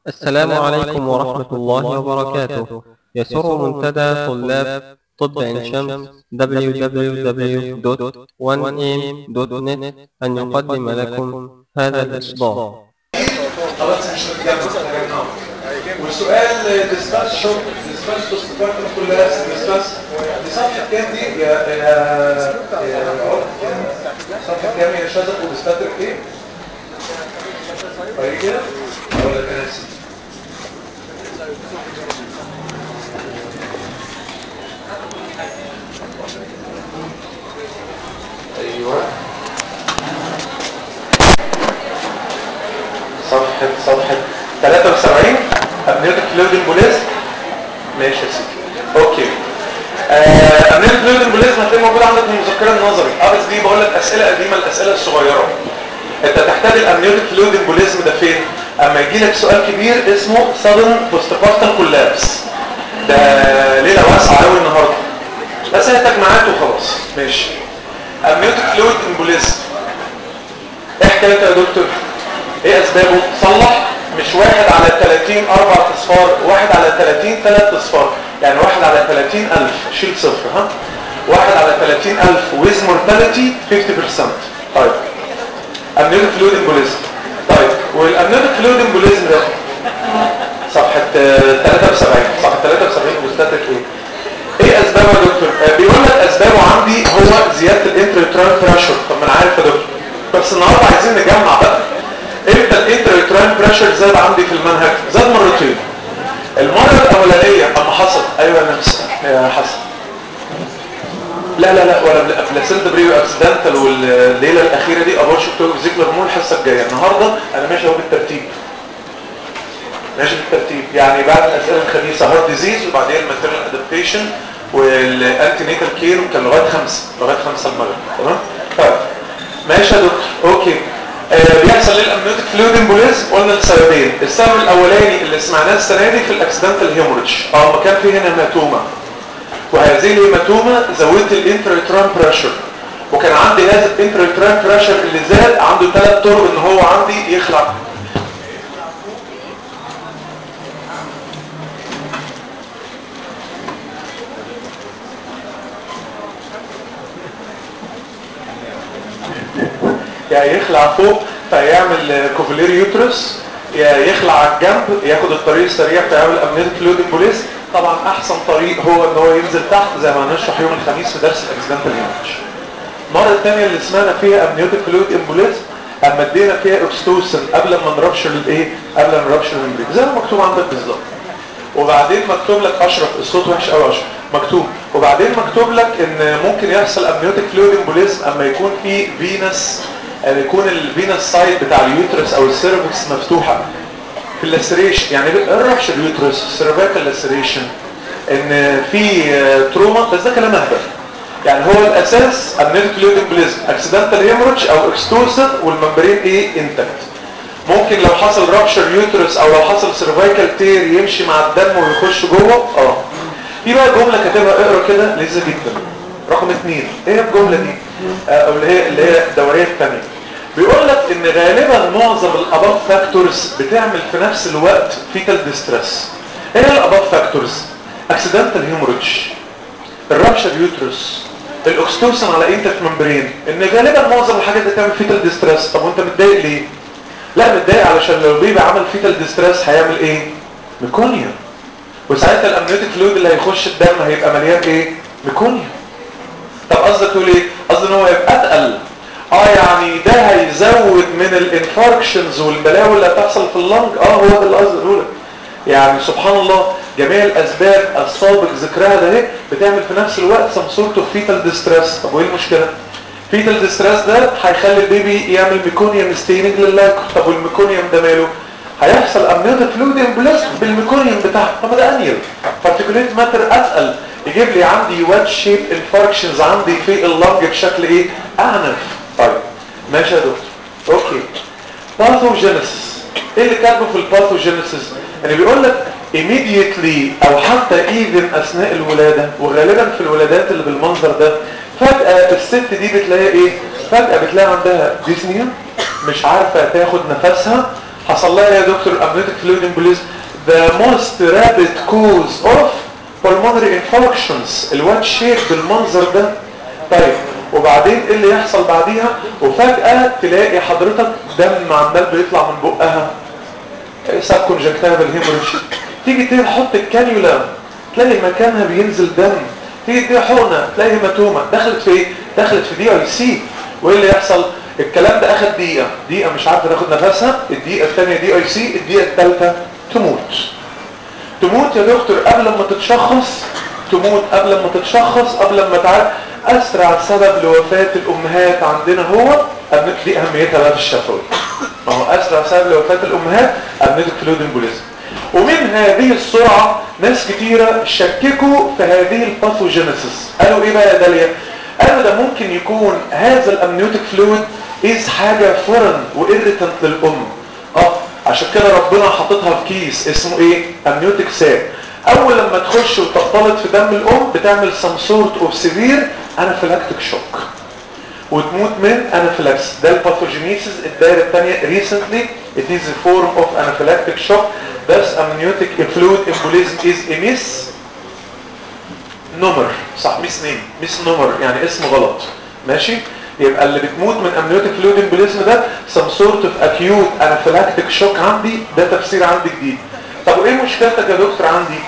السلام عليكم ورحمة الله وبركاته يسر منتدى طلاب طب عين شمس www.1am.net أن يقدم لكم هذا الإصدار خلاص مش هنتجمع والسؤال ديسكاس شوب ديسكاس تصدقات كلها ديسكاس دي صفحة كام دي يا يا يا صفحة كام يا شذق وديستاتريك ايه؟ طيب كده ولا كان نفسي ايوه صفحة صفحة 73 امنيوتك فلويد امبوليزم ماشي يا سيدي اوكي امنيوتك فلويد امبوليزم هتلاقي موجود عندك في المذكره النظري اه بس دي بقول لك اسئله قديمه الاسئله الصغيره انت تحتاج الامنيوتك فلويد امبوليزم ده فين اما يجي لك سؤال كبير اسمه sudden postpartum collapse ده ليله واسعه قوي النهارده بس هي تجمعات وخلاص ماشي امنيوتك فلويد امبوليزم ايه حكايته يا دكتور ايه اسبابه صلح مش واحد على 30 اربع اصفار واحد على 30 ثلاث اصفار يعني واحد على 30 الف شيل صفر ها واحد على 30 الف with mortality 50% طيب amniotic fluid embolism طيب والامنيوتيك فلويد امبوليزم ده صفحة 73 صفحة 73 مستاتيك ايه ايه اسبابه يا دكتور آه بيقول لك اسبابه عندي هو زيادة الانتريترال بريشر طب ما انا عارف يا دكتور بس النهارده عايزين نجمع بقى امتى الانتريترال بريشر زاد عندي في المنهج زاد مرتين المره الاولانيه اما حصل ايوه يا نفس يا حسن لا لا لا ولا بلاسنتا بريو اكسيدنتال والليله الاخيره دي ابورش كتوب زيكلر مول الحصه الجايه النهارده انا ماشي اهو بالترتيب ماشي بالترتيب يعني بعد الاسئله الخبيثه هارت ديزيز وبعدين الماتيريال ادابتيشن والانتي نيتال كير كان لغايه خمسه لغايه خمسه المغرب تمام طيب ماشي يا دكتور اوكي آه بيحصل ليه الامنيوتيك فلويد امبوليزم قلنا لسببين السبب الاولاني اللي سمعناه السنه دي في الاكسيدنتال هيموريدج اه ما كان في هنا هيماتوما وهذه الهيماتوما زودت الانتريتران بريشر وكان عندي هذا الانتريتران بريشر اللي زاد عنده ثلاث طرق ان هو عندي يخلع يا يخلع فوق فيعمل كوفيلير يوترس يا يخلع على الجنب ياخد الطريق السريع فيعمل امنيتك فلويد امبوليزم طبعا احسن طريق هو ان هو ينزل تحت زي ما هنشرح يوم الخميس في درس الاكسيدنتال هيمج المره الثانيه اللي سمعنا فيها امنيوتيك فلويد امبوليزم اما ادينا فيها اوكستوسن قبل ما نربشر الايه قبل ما نربشر الممبرين زي ما مكتوب عندك بالظبط وبعدين مكتوب لك اشرف الصوت وحش قوي اشرف مكتوب وبعدين مكتوب لك ان ممكن يحصل امنيوتيك فلويد امبوليزم اما يكون في فينس يعني يكون الفينس سايد بتاع اليوترس او السيرفكس مفتوحه في اللاسريشن يعني الرحش اليوترس السيرفيكال لاسريشن ان في تروما بس ده كلام اهبل يعني هو الاساس امنيتيك فلويد امبوليزم اكسيدنتال هيموريدج او اكستوسن والممبرين ايه انتكت ممكن لو حصل رابشر يوترس او لو حصل سيرفيكال تير يمشي مع الدم ويخش جوه اه في بقى جمله كاتبها اقرا كده لذيذه جدا رقم اثنين ايه الجمله دي او اللي هي اللي هي الدوريه الثانيه بيقول لك ان غالبا معظم الاباف فاكتورز بتعمل في نفس الوقت فيتال ديستريس ايه الاباف فاكتورز اكسيدنتال هيموريدج الرابشر يوترس الاكستوسن على انتك ممبرين ان غالبا معظم الحاجات دي بتعمل فيتال ديستريس طب وانت متضايق ليه لا متضايق علشان لو البيبي عمل فيتال ديستريس هيعمل ايه ميكونيا وساعتها الامنيوتيك فلويد اللي هيخش الدم هيبقى مليان ايه ميكونيا طب قصدك تقول ايه قصدي ان هو يبقى اتقل اه يعني ده هيزود من الانفاركشنز والبلاوي اللي هتحصل في اللنج اه هو ده اللي قصدي اقوله يعني سبحان الله جميع الاسباب السابق ذكرها ده اهي بتعمل في نفس الوقت سم سورت اوف فيتال ديستريس طب وايه المشكله فيتال ديستريس ده هيخلي البيبي يعمل ميكونيوم ستيننج للاكل طب والميكونيوم ده ماله هيحصل امنيوتيك فلويد امبلاسم بالميكونيوم بتاعه طب ده انيل بارتيكوليت ماتر اتقل يجيب لي عندي وات شيب انفاركشنز عندي في اللنج بشكل ايه اعنف طيب ماشي يا دكتور اوكي باثوجينيسيس ايه اللي كاتبه في الباثوجينيسيس يعني بيقول لك immediately او حتى even اثناء الولاده وغالبا في الولادات اللي بالمنظر ده فجاه الست دي بتلاقي ايه فجاه بتلاقي عندها ديسنيا مش عارفه تاخد نفسها حصل لها يا دكتور امنيوتيك فلويد امبوليزم the most rapid cause of pulmonary infarctions الواد شيك بالمنظر ده طيب وبعدين ايه اللي يحصل بعديها وفجأة تلاقي حضرتك دم عمال بيطلع من بقها سب كونجكتيفال هيموريج تيجي تحط الكانيولا تلاقي مكانها بينزل دم تيجي تديها حقنه تلاقي هيماتوما دخلت في ايه دخلت في دي اي سي وايه اللي يحصل الكلام ده اخد دقيقه دقيقه مش عارفه تاخد نفسها الدقيقه الثانيه دي اي سي الدقيقه الثالثه تموت تموت يا دكتور قبل ما تتشخص تموت قبل ما تتشخص قبل ما تعرف اسرع سبب لوفاه الامهات عندنا هو دي اهميتها بقى في الشفوي ما هو اسرع سبب لوفاه الامهات امنيتك فلويد امبوليزم ومن هذه السرعه ناس كتيره شككوا في هذه الباثوجينيسيس قالوا ايه بقى يا داليا قالوا ده ممكن يكون هذا الامنيوتيك فلويد از حاجه فورن وإيريتنت للام اه عشان كده ربنا حاططها في كيس اسمه ايه امنيوتيك ساك اول لما تخش وتختلط في دم الام بتعمل some sort of severe anaphylactic shock وتموت من انافيلاكس ده الباثوجينيسيس الدائره الثانيه ريسنتلي it is a form of anaphylactic shock thus amniotic fluid embolism is a miss نمر صح ميس نيم ميس نمر يعني اسم غلط ماشي يبقى اللي بتموت من امنيوتيك فلويد امبوليزم ده some sort of acute anaphylactic shock عندي ده تفسير عندي جديد طب وايه مشكلتك يا دكتور عندي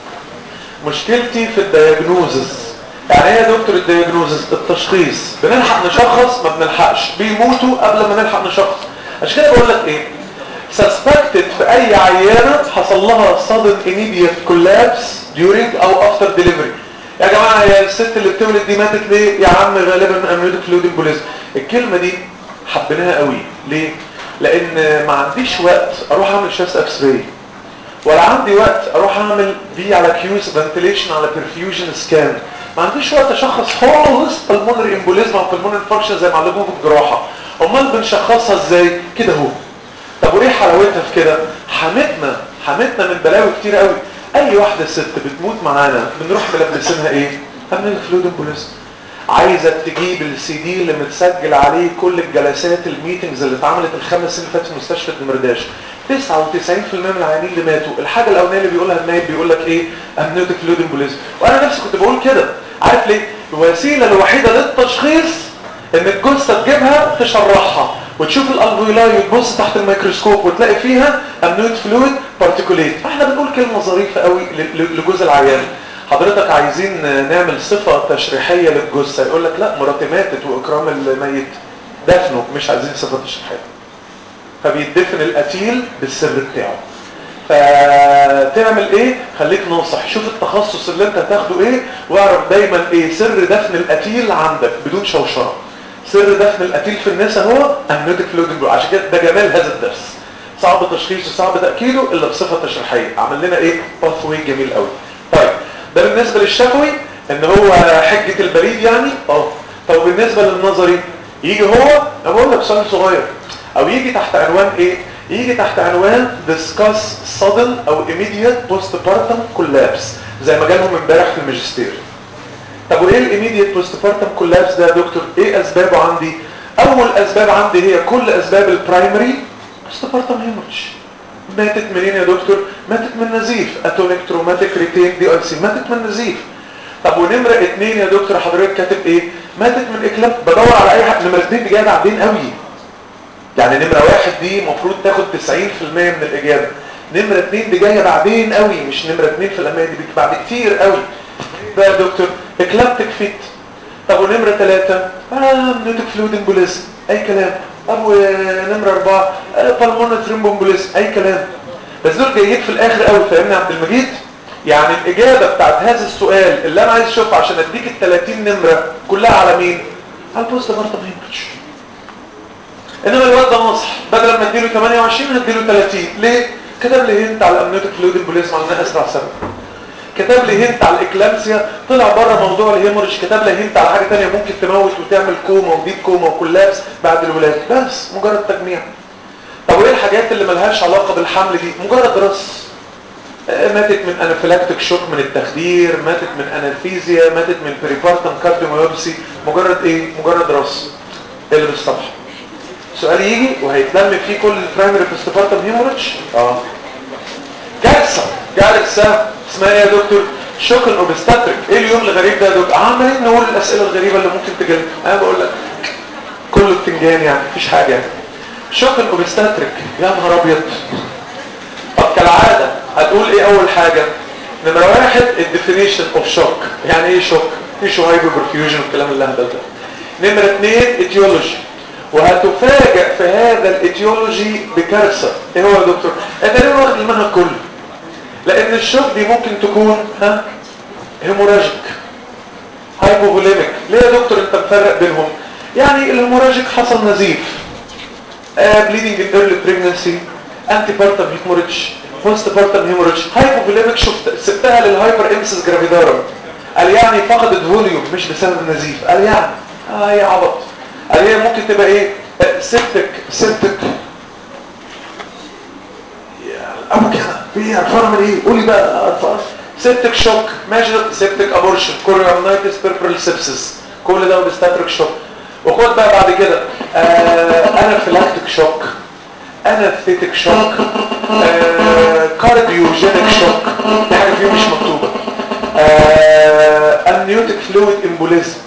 مشكلتي في الدياجنوزس يعني ايه يا دكتور الدياجنوزس التشخيص بنلحق نشخص ما بنلحقش بيموتوا قبل ما نلحق نشخص عشان كده بقول لك ايه suspected في اي عيانه حصل لها sudden immediate collapse during او after delivery يا جماعه هي الست اللي بتولد دي ماتت ليه يا عم غالبا من امنيوتيك فلويد امبوليزم الكلمه دي حبيناها قوي ليه لان ما عنديش وقت اروح اعمل شاست اكس راي ولا عندي وقت اروح اعمل في على كيوز فنتيليشن على برفيوجن سكان ما عنديش وقت اشخص خالص بالمونري امبوليزم او بالمونري انفكشن زي ما علموه في الجراحه امال بنشخصها ازاي كده اهو طب وايه حلاوتها في كده حمتنا حمتنا من بلاوي كتير قوي اي واحده ست بتموت معانا بنروح ملبسينها ايه امن فلويد امبوليزم عايزه تجيب السي دي اللي متسجل عليه كل الجلسات الميتنجز اللي اتعملت الخمس سنين اللي فاتت في مستشفى الدمرداش 99% من العيانين اللي ماتوا الحاجه الاولانيه اللي بيقولها النايب بيقول لك ايه امنيوتيك فلويد امبوليزم وانا نفسي كنت بقول كده عارف ليه الوسيله الوحيده للتشخيص ان الجثه تجيبها تشرحها وتشوف الالفيولاي وتبص تحت الميكروسكوب وتلاقي فيها امنيوت فلويد بارتيكوليت احنا بنقول كلمه ظريفه قوي لجزء العيان حضرتك عايزين نعمل صفه تشريحيه للجثه يقول لك لا مراتي ماتت واكرام الميت دفنه مش عايزين صفه تشريحيه فبيدفن القتيل بالسر بتاعه فتعمل ايه خليك ناصح شوف التخصص اللي انت هتاخده ايه واعرف دايما ايه سر دفن القتيل عندك بدون شوشره سر دفن القتيل في النساء هو امنيوتيك فلويد عشان كده ده جمال هذا الدرس صعب تشخيصه صعب تاكيده الا بصفه تشريحيه عمل لنا ايه باثوي جميل قوي طيب ده بالنسبه للشفوي ان هو حجه البريد يعني اه طب بالنسبه للنظري يجي هو انا بقول لك سؤال صغير او يجي تحت عنوان ايه يجي تحت عنوان discuss sudden او immediate postpartum collapse زي ما جالهم امبارح في الماجستير طب وايه الايميديت postpartum collapse ده يا دكتور ايه اسبابه عندي اول اسباب عندي هي كل اسباب البرايمري postpartum hemorrhage ماتت منين يا دكتور ماتت من نزيف اتونيك تروماتيك ريتين دي اي سي ماتت من نزيف طب ونمره اتنين يا دكتور حضرتك كاتب ايه ماتت من اكلاب بدور على اي حاجه نمره اتنين دي جايه بعدين قوي يعني نمره واحد دي المفروض تاخد 90% من الاجابه نمره اتنين دي جايه بعدين قوي مش نمره اتنين في الامانه دي بعد كتير قوي بقى يا دكتور اكلابتك فيت طب ونمره ثلاثة اه منوتك فلويد امبوليزم اي كلام طب ونمره اربعة آه بالمونة ثرومبومبوليزم اي كلام بس دول جايين في الاخر قوي فاهمني يا عبد المجيد يعني الاجابه بتاعت هذا السؤال اللي انا عايز اشوفها عشان اديك ال 30 نمره كلها على مين على البوست بارتم هيمبريدج انما الواد ده نصح بدل ما اديله 28 هديله 30 ليه كتب لي هنت على الامنيوتيك فلويد امبوليزم على اسرع سبب كتب لي هنت على الاكلامسيا طلع بره موضوع الهيموريج كتب لي هنت على حاجه ثانيه ممكن تموت وتعمل كوما وديب كوما وكولابس بعد الولاده بس مجرد تجميع طب وايه الحاجات اللي ملهاش علاقه بالحمل دي مجرد رص ماتت من انافيلاكتيك شوك من التخدير ماتت من انالفيزيا ماتت من بريبارتم كارديوميوبسي مجرد ايه مجرد رص اللي بالصفحه سؤال يجي وهيتلم فيه كل البرايمري بوستبارتم هيموريدج اه كارثه كارثه اسمها ايه يا دكتور شوك اوبستاتريك ايه اليوم الغريب ده يا دكتور عمالين نقول الاسئله الغريبه اللي ممكن تجي انا بقول لك كله بتنجان يعني مفيش حاجه يعني شوك اوبستاتريك يا نهار ابيض طب كالعاده هتقول ايه اول حاجه نمره واحد الديفينيشن اوف شوك يعني ايه شوك تيشو هايبر برفيوجن والكلام اللهبل ده نمره اثنين اتيولوجي وهتفاجئ في هذا الاتيولوجي بكارثه ايه هو يا دكتور انت ليه واخد المنهج كله لان الشوك دي ممكن تكون ها هيموراجيك هايبوفوليميك ليه يا دكتور انت مفرق بينهم يعني الهيموراجيك حصل نزيف بليدنج ان ايرلي بريجنسي انتي بارتم هيموريدج بوست بارتم هيموريدج هايبوفوليميك شفت سبتها للهايبر امسس جرافيدارم قال يعني فقدت فوليوم مش بسبب النزيف قال يعني اه هي عبط قال هي ممكن تبقى ايه سبتك سبتك ابو كده في عرفانه من ايه قولي بقى عرفانه سبتك شوك ماجر سبتك ابورشن كوريونايتس بيربرال سيبسس كل ده وبستاتريك شوك وخد بقى بعد كده آه انافيلاكتيك شوك انافيتك شوك آه كارديوجينيك شوك دي حاجه فيه مش مكتوبه آه امنيوتيك فلويد امبوليزم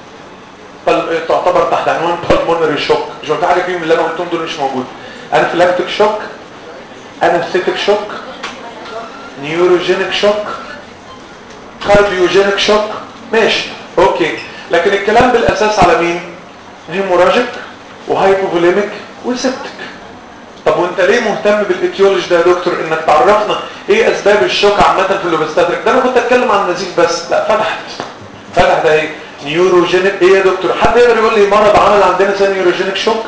تعتبر تحت عنوان بالمونري شوك مش في حاجه فيهم اللي انا قلتهم دول مش موجود انافيلاكتيك شوك انستيك شوك نيوروجينيك شوك كارديوجينيك شوك ماشي اوكي لكن الكلام بالاساس على مين هيموراجيك وهايبوفوليميك وسبتك طب وانت ليه مهتم بالاتيولوجي ده يا دكتور انك تعرفنا ايه اسباب الشوك عامه في اللوبستاتريك ده انا كنت اتكلم عن النزيف بس لا فتحت فتحت اهي نيوروجينيك ايه يا دكتور حد يقدر يقول لي مرض عمل عندنا زي نيوروجينيك شوك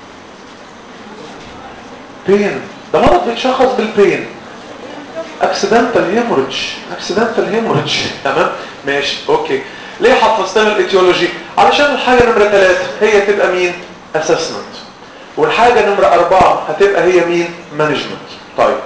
بين ده مرض بيتشخص بالبين اكسيدنتال هيموريدج اكسيدنتال هيموريدج تمام ماشي اوكي ليه حفظتنا الايتيولوجي علشان الحاجه نمره ثلاثة هي تبقى مين اسسمنت والحاجه نمره أربعة هتبقى هي مين مانجمنت طيب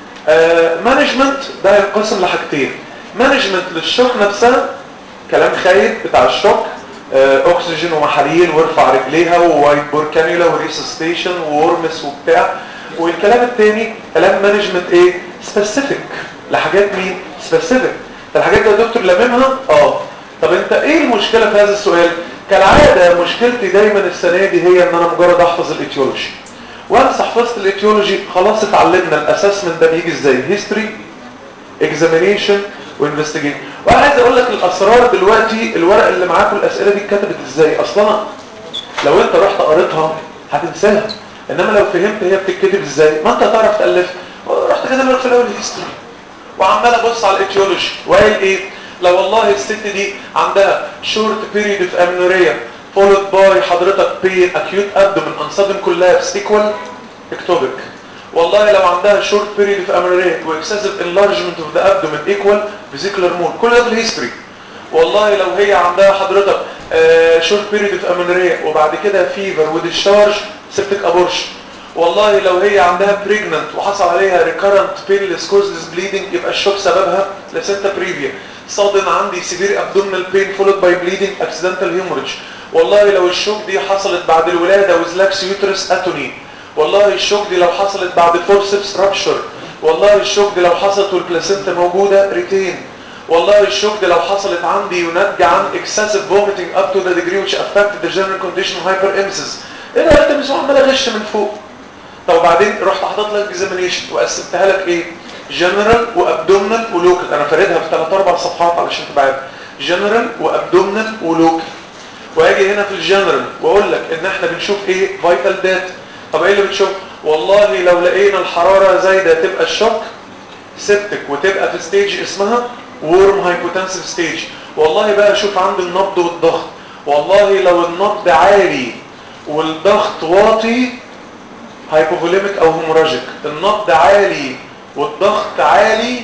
مانجمنت ده ينقسم لحاجتين مانجمنت للشوك نفسها كلام خايب بتاع الشوك آه اكسجين ومحاليل وارفع رجليها ووايت بور كانيولا وريسستيشن وورمس وبتاع والكلام التاني كلام مانجمنت ايه سبيسيفيك لحاجات مين سبيسيفيك الحاجات دي يا دكتور لاممها اه طب انت ايه المشكله في هذا السؤال كالعاده مشكلتي دايما السنه دي هي ان انا مجرد احفظ الايتيولوجي وانس حفظت الايتيولوجي خلاص اتعلمنا الاسسمنت ده بيجي ازاي هيستوري اكزامينيشن وانفستيجيشن وانا عايز اقول لك الاسرار دلوقتي الورق اللي معاكم الاسئله دي اتكتبت ازاي اصلا لو انت رحت قريتها هتنساها انما لو فهمت هي بتتكتب ازاي ما انت هتعرف تالف رحت كده لك في الاول هيستوري وعمال ابص على الايتيولوجي وقال ايه لو والله الست دي عندها شورت بيريد اوف امنوريا فولود باي حضرتك بين اكيوت ابدومن ان سادن كولابس ايكوال اكتوبك والله لو عندها شورت بيريد اوف امنوريا واكسسيف انلارجمنت اوف ذا ابدومن ايكوال فيزيكولار مول كل ده في الهيستوري والله لو هي عندها حضرتك شورت بيريد اوف امنوريا وبعد كده فيفر وديشارج سيبتك ابورشن والله لو هي عندها بريجننت وحصل عليها ريكارنت بينلس كوزلس بليدنج يبقى الشوك سببها لسنتا بريفيا صادم عندي سيفير ابدومينال بين فولود باي بليدنج اكسيدنتال هيموريدج والله لو الشوك دي حصلت بعد الولاده وزلاكس يوترس اتوني والله الشوك دي لو حصلت بعد فورسبس رابشر والله الشوك دي لو حصلت والبلاسينتا موجوده ريتين والله الشوك دي لو حصلت عندي ينتج عن excessive vomiting up to the degree which affected the general condition hyperemesis ايه ده انت مش عمال اغش من فوق طب وبعدين رحت حاطط لك اكزامينيشن وقسمتها لك ايه جنرال وابدومينال ولوكال انا فاردها في ثلاث اربع صفحات علشان تبقى عارف جنرال وابدومينال ولوكال واجي هنا في الجنرال واقول لك ان احنا بنشوف ايه فيتال داتا طب ايه اللي بتشوف والله لو لقينا الحراره زايده تبقى الشوك سيبتك وتبقى في ستيج اسمها وورم هايبوتنسيف ستيج والله بقى شوف عند النبض والضغط والله لو النبض عالي والضغط واطي هايبوفوليميك او هيموراجيك النبض عالي والضغط عالي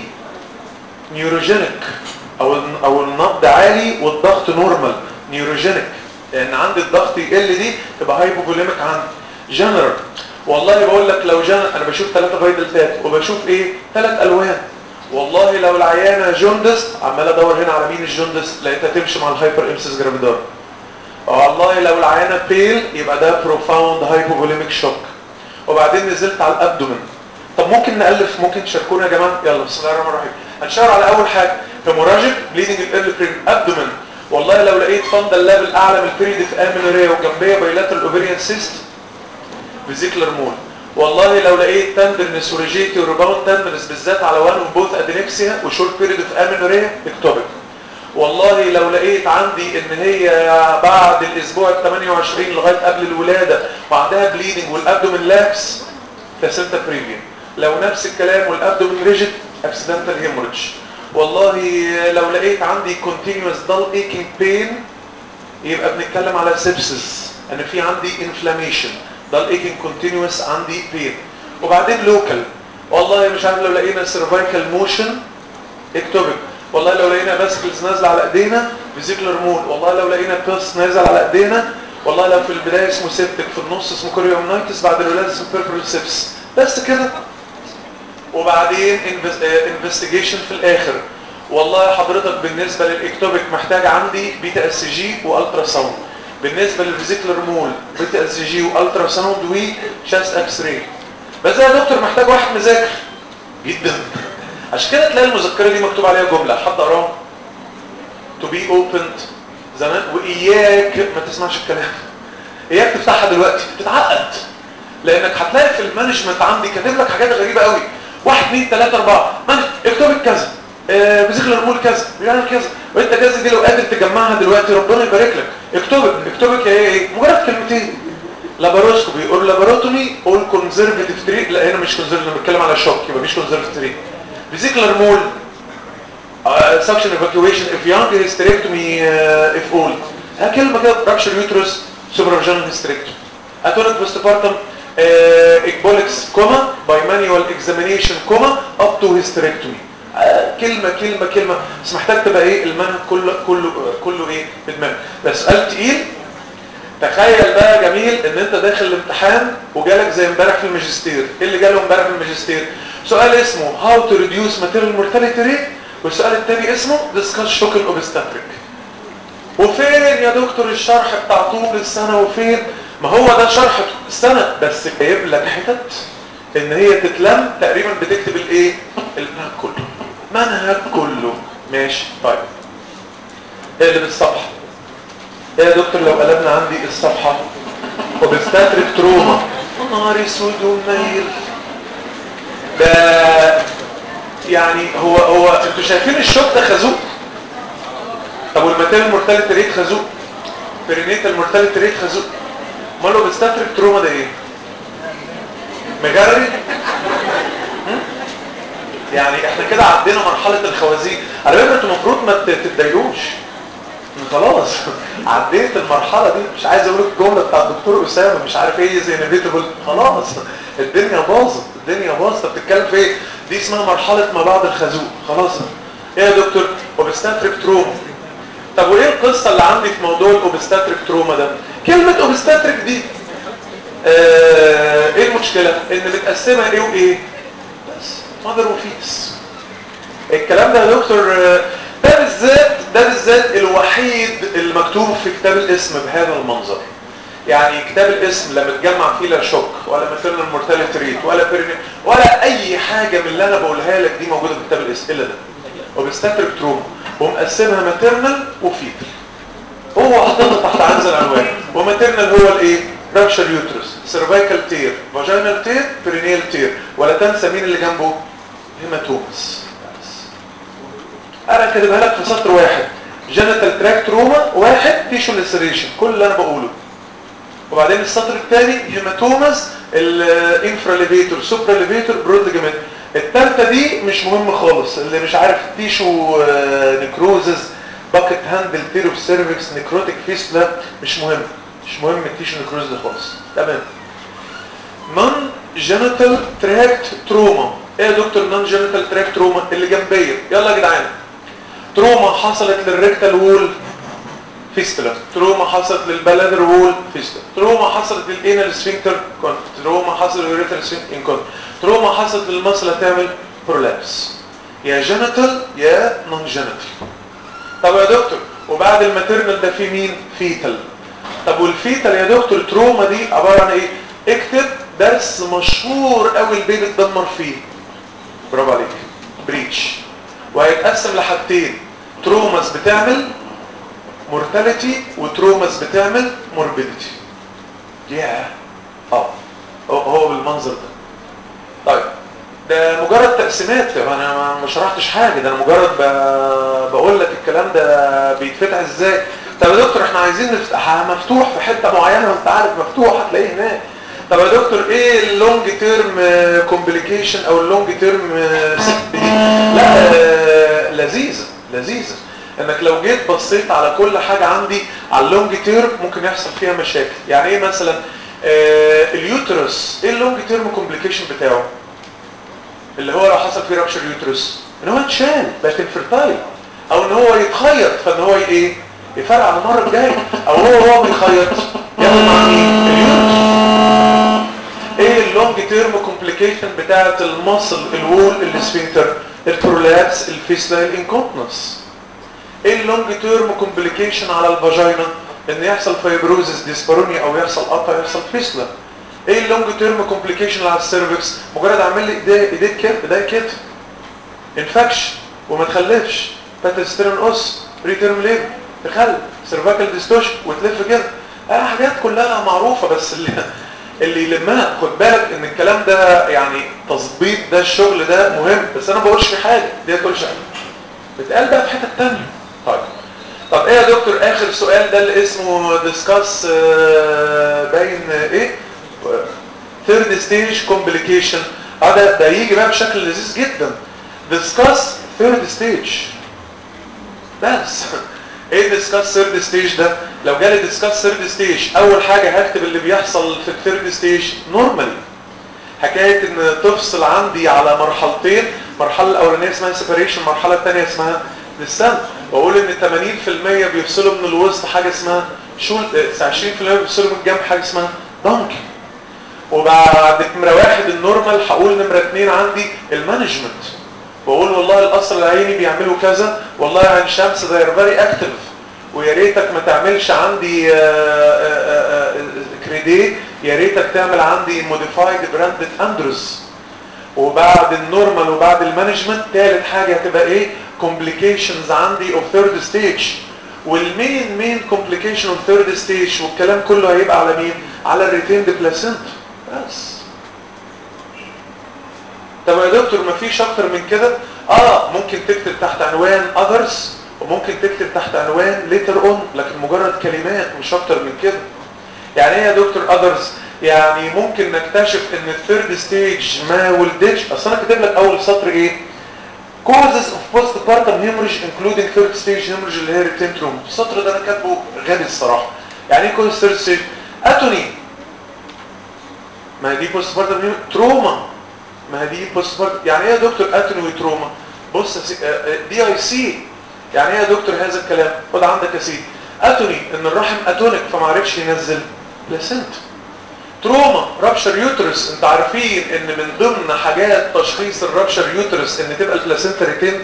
نيوروجينيك او او النبض عالي والضغط نورمال نيوروجينيك لان عند الضغط يقل دي تبقى هايبوفوليميك عندي جنرال والله بقول لك لو جن انا بشوف ثلاثه فايدلتات وبشوف ايه ثلاث الوان والله لو العيانه جوندس عمال ادور هنا على مين الجوندس لقيتها تمشي مع الهايبر امسيس جرافيدار والله لو العينه بيل يبقى ده بروفاوند هايبوفوليميك شوك وبعدين نزلت على الابدومن طب ممكن نالف ممكن تشاركونا يا جماعه يلا بسم الله الرحمن الرحيم هنشاور على اول حاجه هيموراجيك بليدنج الايرلي برين ابدومن والله لو لقيت فندل ليفل اعلى من البريد في امينوريا وجنبيه بايلاترال اوفيريان سيست فيزيكلر مول والله لو لقيت تندرنس وريجيتي وريباوند تندرنس بالذات على وان بوث ادينكسيا وشورت بيريد في امينوريا اكتوبك والله لو لقيت عندي ان هي بعد الاسبوع ال 28 لغايه قبل الولاده وعندها بليدنج والابدومين لابس بلاسنتا بريفيوم لو نفس الكلام والابدومين ريجيد اكسيدنتال هيموريدج والله لو لقيت عندي continuous dull aching pain يبقى بنتكلم على سيبسس ان في عندي انفلاميشن dull aching continuous عندي pain وبعدين لوكال والله مش عارف لو لقينا cervical motion اكتوبك والله لو لقينا باسكلز نازله على ايدينا فيزيكلر مول والله لو لقينا بيرس نازل على ايدينا والله لو في البدايه اسمه سيبتك في النص اسمه كوريومنايتس بعد الولاده اسمه بيربرال سيبس بس كده وبعدين انفستيجيشن في الاخر والله حضرتك بالنسبه للاكتوبيك محتاج عندي بيتا اس جي والترا ساوند بالنسبه للفيزيكلر مول بيتا اس جي والترا ساوند وشاست اكس راي بس يا دكتور محتاج واحد مذاكر جدا عشان كده تلاقي المذكره دي مكتوب عليها جمله حد قراها to be opened زمان واياك ما تسمعش الكلام اياك تفتحها دلوقتي تتعقد لانك هتلاقي في المانجمنت عندي كاتب لك حاجات غريبه قوي واحد اثنين ثلاثة أربعة مانج اكتب كذا آه بذكر الأمور كذا بيعمل كذا وانت كذا دي لو قادر تجمعها دلوقتي ربنا يبارك لك اكتبك اكتبك يا ايه مجرد كلمتين لاباروسكوبي اور لاباروتومي اول كونزرفاتيف تريت لا هنا مش كونزرفاتيف انا بتكلم على شوك يبقى مش كونزرفاتيف تريت فيزيكلر مول سكشن ايفاكيويشن اف يونج هيستريكتومي اف اول ها كلمه كده رابشر يوترس سوبرفيجن هيستريكتومي اتونيك بوستبارتم اكبولكس كوما باي مانيوال اكزامينيشن كوما اب تو هيستريكتومي كلمه كلمه كلمه بس محتاج تبقى ايه المنهج كله كله كله ايه في دماغك ده سؤال تقيل تخيل بقى جميل ان انت داخل الامتحان وجالك زي امبارح في الماجستير ايه اللي جاله امبارح في الماجستير سؤال اسمه هاو تو ريديوس ماتيريال مورتاليتي ريت والسؤال الثاني اسمه ديسكاس شوك اوبستاتريك وفين يا دكتور الشرح بتاع طول السنه وفين ما هو ده شرح السنه بس جايب لك حتت ان هي تتلم تقريبا بتكتب الايه المنهج كله منهج كله ماشي طيب اقلب الصفحه ايه يا دكتور لو قلبنا عندي الصفحه وبستاتريك تروما نهار اسود ومنيل ده يعني هو هو انتوا شايفين الشوك ده خازوق طب والماتيريال مورتاليتي ريت خازوق برينيتال مورتاليتي ريت خازوق امال لو بستاتريك تروما ده ايه مجري يعني احنا كده عدينا مرحله الخوازيق على فكره انتوا المفروض ما تتضايقوش خلاص عديت المرحله دي مش عايز اقول الجمله بتاع الدكتور اسامه مش عارف ايه زي انفيتابل خلاص الدنيا باظت الدنيا باظت بتتكلم في ايه دي اسمها مرحله ما بعد الخازوق خلاص ايه يا دكتور اوبستاتريك تروما طب وايه القصه اللي عندي في موضوع الاوبستاتريك تروما ده كلمه اوبستاتريك دي آه ايه المشكله ان متقسمه ايه وايه بس مادر وفيس الكلام ده يا دكتور ده بالذات ده بالذات الوحيد المكتوب في كتاب الاسم بهذا المنظر يعني كتاب الاسم لما تجمع فيه لا شوك ولا ماتيرنال مورتاليتي ريت ولا بيرني ولا اي حاجه من اللي انا بقولها لك دي موجوده في كتاب الاسم الا ده وبستاتريك تروما ومقسمها ماتيرنال وفيتال هو حاططها تحت عنز العنوان وماتيرنال هو الايه رابشر يوترس سيرفايكال تير فاجينال تير بيرينيال تير ولا تنسى مين اللي جنبه هيماتومس انا كاتبها لك في سطر واحد جينيتال تراك تروما واحد تيشو ليسريشن كل اللي انا بقوله وبعدين السطر الثاني هيماتومز الانفراليفيتور سوبراليفيتور برود ليجامنت الثالثه دي مش مهم خالص اللي مش عارف تيشو نكروزز باكت هاندل تيروف سيرفكس نكروتيك فيستلا مش مهم مش مهم التيشو نكروز ده خالص تمام نون جينيتال تراكت تروما ايه يا دكتور نون جينيتال تراكت تروما اللي جنبيه يلا يا جدعان تروما حصلت للريكتال وول فيستولا تروما حصلت للبلادر وول فيستولا تروما حصلت للانال سفنكتر كونت تروما حصلت للريتال سفنكتر انكونت تروما حصلت للمصل هتعمل برولابس يا جينيتال يا نون جينيتال طب يا دكتور وبعد الماتيرنال ده في مين فيتال طب والفيتال يا دكتور تروما دي عباره عن ايه اكتب درس مشهور قوي البيبي اتدمر فيه برافو عليك بريتش وهيتقسم لحاجتين تروماس بتعمل مورتاليتي وتروماس بتعمل موربيديتي ياه اه هو- هو بالمنظر ده طيب ده مجرد تقسيمات انا ما- ما شرحتش حاجه ده انا مجرد ب- بقول لك الكلام ده بيتفتح ازاي طب يا دكتور احنا عايزين نفتحها مفتوح في حته معينه وانت عارف مفتوح هتلاقيه هناك طب يا دكتور ايه اللونج تيرم كومبليكيشن او اللونج تيرم لا آه، لذيذه لذيذه انك لو جيت بصيت على كل حاجه عندي على اللونج تيرم ممكن يحصل فيها مشاكل يعني ايه مثلا آه، اليوترس ايه اللونج تيرم كومبليكيشن بتاعه اللي هو لو حصل فيه رابشر يوترس ان هو يتشال لكن فيرتايل او ان هو يتخيط فان هو ي- ايه يفرع على المره الجايه او هو هو بيخيط ياخد مع مين اليوترس ايه اللونج تيرم كومبليكيشن بتاعه المصل الوول السفنكتر البرولابس الفيسلا الانكونتنس ايه اللونج تيرم كومبليكيشن على الفاجينا ان يحصل فايبروزس ديسبارونيا او يحصل قطع يحصل فيسلا ايه اللونج تيرم كومبليكيشن على السيرفكس مجرد اعمل لي ايديه ايديك كده ايديك كده انفكشن وما تخلفش باتستيرن اوس ريتيرم ليبر تخلف سيرفاكال ديستوشن وتلف كده اه حاجات كلها معروفه بس اللي اللي يلمها خد بالك ان الكلام ده يعني تظبيط ده الشغل ده مهم بس انا ما بقولش في حاجه دي تقولش حاجه بتقال بقى في حته ثانيه طيب طب ايه يا دكتور اخر سؤال ده اللي اسمه ديسكاس باين آه، ايه ثيرد ستيج كومبليكيشن اه ده ده يجي بقى بشكل لذيذ جدا ديسكاس ثيرد ستيج بس ايه ديسكاس ثيرد ستيج ده لو جالي ديسكاس ثيرد ستيج اول حاجه هكتب اللي بيحصل في الثيرد ستيج نورمالي حكايه ان تفصل عندي على مرحلتين المرحله الاولانيه اسمها سيبريشن المرحله الثانيه اسمها ديسنت واقول ان 80% بيفصلوا من الوسط حاجه اسمها شول 20% بيفصلوا من الجنب حاجه اسمها دانك وبعد نمره واحد النورمال هقول نمره اثنين عندي المانجمنت واقول والله القصر العيني بيعملوا كذا والله عين شمس ده فيري اكتف ويا ريتك ما تعملش عندي كريدي يا ريتك تعمل عندي موديفايد براندد اندروز وبعد النورمال وبعد المانجمنت ثالث حاجه هتبقى ايه كومبليكيشنز عندي اوف ثيرد ستيج والمين مين كومبليكيشن اوف ثيرد ستيج والكلام كله هيبقى على مين على الريتيند بلاسنت بس طب يا دكتور مفيش اكتر من كده اه ممكن تكتب تحت عنوان others وممكن تكتب تحت عنوان later on لكن مجرد كلمات مش اكتر من كده يعني ايه يا دكتور others يعني ممكن نكتشف ان الثيرد ستيج ما ولدتش اصل انا كاتب لك اول سطر ايه causes of postpartum hemorrhage including third stage hemorrhage اللي هي retain trauma السطر ده انا كاتبه غبي الصراحه يعني ايه causes third stage اتوني ما هي دي postpartum hemorrhage تروما ما هي دي postpartum يعني ايه يا دكتور اتوني وتروما بص يا سي- آه، آه، دي اي سي يعني ايه يا دكتور هذا الكلام خد عندك يا سيدي اتوني ان الرحم اتونيك فما عرفش ينزل بلاسنت تروما رابشر يوترس انت عارفين ان من ضمن حاجات تشخيص الرابشر يوترس ان تبقى البلاسنتا ريتنت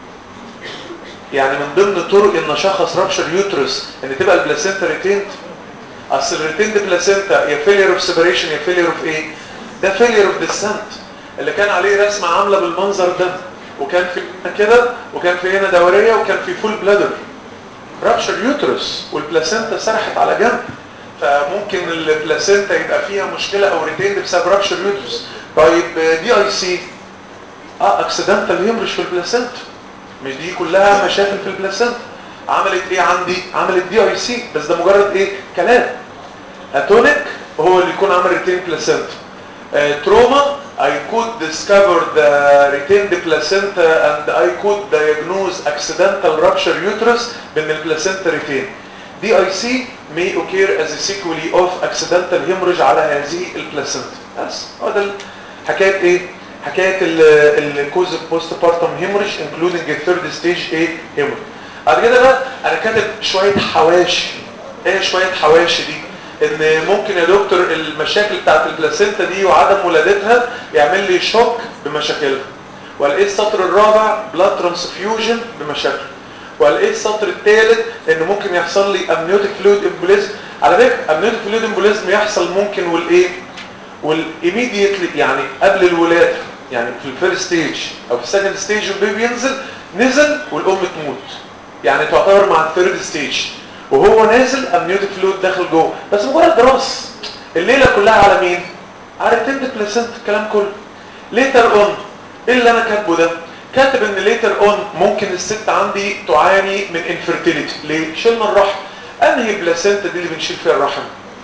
يعني من ضمن طرق ان اشخص رابشر يوترس ان تبقى البلاسنتا ريتنت اصل الريتنت بلاسنتا يا فيلير اوف سيبريشن يا فيلير اوف ايه ده فيلير اوف ديسنت اللي كان عليه رسمه عامله بالمنظر ده وكان في هنا كده وكان في هنا دوريه وكان في فول بلادر رابشر يوترس والبلاسنتا سرحت على جنب فممكن البلاسنتا يبقى فيها مشكله او ريتيند بسبب رابشر يوترس طيب دي اي سي اه اكسيدنتال هيمرش في البلاسنتا مش دي كلها مشاكل في البلاسنتا عملت ايه عندي عملت دي اي سي بس ده مجرد ايه كلام اتونيك هو اللي يكون عامل ريتين بلاسنتا تروما I could discover the retained placenta and I could diagnose accidental rupture uterus بان البلاسنتا retain DIC may occur as a sequelae of accidental hemorrhage على هذه البلاسنتا بس هو ده حكايه ايه حكايه الكوز بوست بارتم هيموريج انكلودنج الثيرد ستيج ايه هيموريج بعد كده بقى انا كاتب شويه حواشي ايه شويه حواشي دي ان ممكن يا دكتور المشاكل بتاعت البلاسينتا دي وعدم ولادتها يعمل لي شوك بمشاكلها والايه السطر الرابع بلاد ترانسفيوجن بمشاكل والايه السطر الثالث ان ممكن يحصل لي امنيوتيك فلويد امبوليزم على فكره امنيوتيك فلويد امبوليزم يحصل ممكن والايه والايميديتلي يعني قبل الولاده يعني في الفيرست ستيج او في السكند ستيج البيبي ينزل نزل والام تموت يعني تعتبر مع الثيرد ستيج وهو نازل امنيوتيك فلويد داخل جوه بس مجرد راس الليله كلها على مين على التند بلاسنت الكلام كله ليتر اون ايه اللي انا كاتبه ده كاتب ان ليتر اون ممكن الست عندي تعاني من انفيرتيليتي ليه شلنا الرحم انهي بلاسنتا دي اللي بنشيل فيها الرحم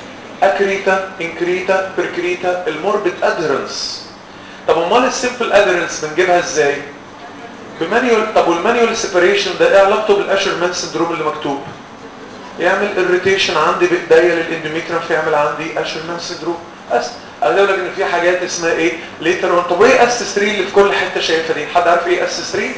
اكريتا انكريتا بركريتا الموربid ادهرنس طب امال السيمبل ادهرنس بنجيبها ازاي بمانيول طب والمانيول سيبريشن ده ايه علاقته بالاشرمان سندروم اللي مكتوب يعمل اريتيشن عندي بايديا للاندوميتريوم فيعمل عندي اشرمان سندروم بس اقول لك ان في حاجات اسمها ايه ليتر اون طب وايه اس 3 اللي في كل حته شايفها دي حد عارف ايه اس 3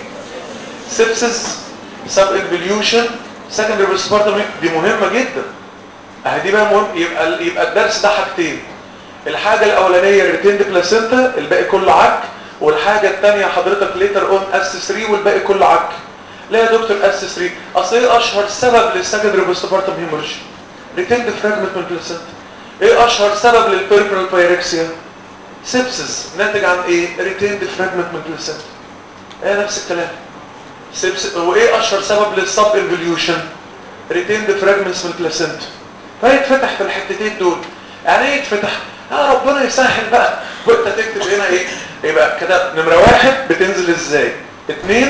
سيبسس سب انفليوشن سكندري بوستبارتم دي مهمه جدا اهي دي بقى مهم يبقى يبقى الدرس ده حاجتين الحاجه الاولانيه الريتيند بلاسينتا الباقي كله عك والحاجه الثانيه حضرتك ليتر اون اس 3 والباقي كله عك لا يا دكتور اس 3 اصل ايه اشهر سبب للسكندري بوستبارتم هيموريج ريتيند فراجمنت من البلاسينتا ايه اشهر سبب للبيربرال بايركسيا سيبسس ناتج عن ايه ريتيند فراجمنت من البلاسينتا ايه نفس الكلام سيبسس وايه اشهر سبب للسب انفليوشن ريتيند فراجمنتس من البلاسينتا فيتفتح في الحتتين دول يعني ايه يتفتح يا ربنا يسهل بقى وانت تكتب هنا ايه يبقى كده نمره واحد بتنزل ازاي اثنين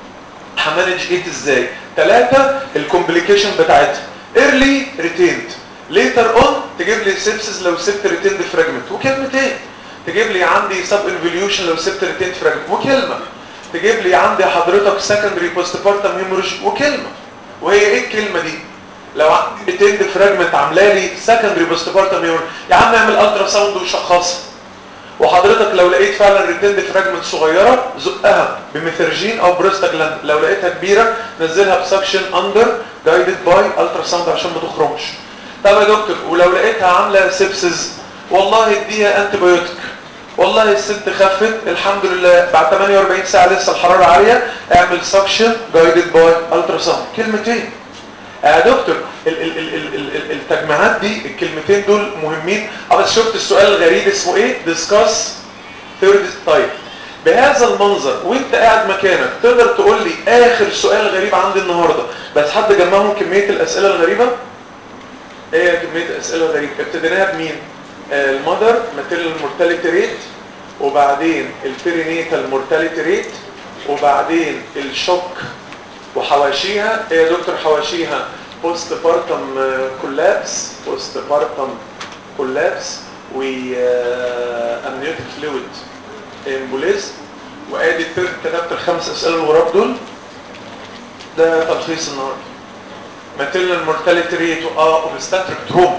همانج ايت ازاي ثلاثة الكومبليكيشن بتاعتها ايرلي ريتيند ليتر اون تجيب لي سيبسس لو سبت ريتيند فراجمنت وكلمتين تجيب لي عندي سب انفليوشن لو سبت ريتيند فراجمنت وكلمه تجيب لي عندي حضرتك سكندري بوست بارتم هيموريج وكلمه وهي ايه الكلمه دي لو عندي ريتيند فراجمنت عامله لي سكندري بوست بارتم هيموريج يا عم اعمل الترا ساوند وشخصها وحضرتك لو لقيت فعلا ريتيند فراجمنت صغيره زقها بميثرجين او بروستاجلاند لو لقيتها كبيره نزلها بسكشن اندر جايدد باي الترا ساوند عشان ما تخرمش طب يا دكتور ولو لقيتها عامله سيبسز والله اديها انتي بايوتيك والله الست خفت الحمد لله بعد 48 ساعه لسه الحراره عاليه اعمل سكشن جايدد باي الترا ساوند كلمتين يا دكتور ال ال ال ال ال ال التجميعات دي الكلمتين دول مهمين اه بس شفت السؤال الغريب اسمه ايه ديسكاس ثيرد تايب بهذا المنظر وانت قاعد مكانك تقدر تقول لي اخر سؤال غريب عندي النهارده بس حد جمعهم كميه الاسئله الغريبه ايه كميه الاسئله الغريبه ابتديناها بمين المذر ماتيريال مورتاليتي ريت وبعدين البيرينيتال مورتاليتي ريت وبعدين الشوك وحواشيها ايه يا دكتور حواشيها بوست بارتم كولابس بوست بارتم كولابس و امنيوتيك فلويد امبوليزم وادي الترم كتبت الخمس اسئله الغراب دول ده تلخيص النهارده ماتيريال مورتاليتي ريت اه اوبستاتريك تروما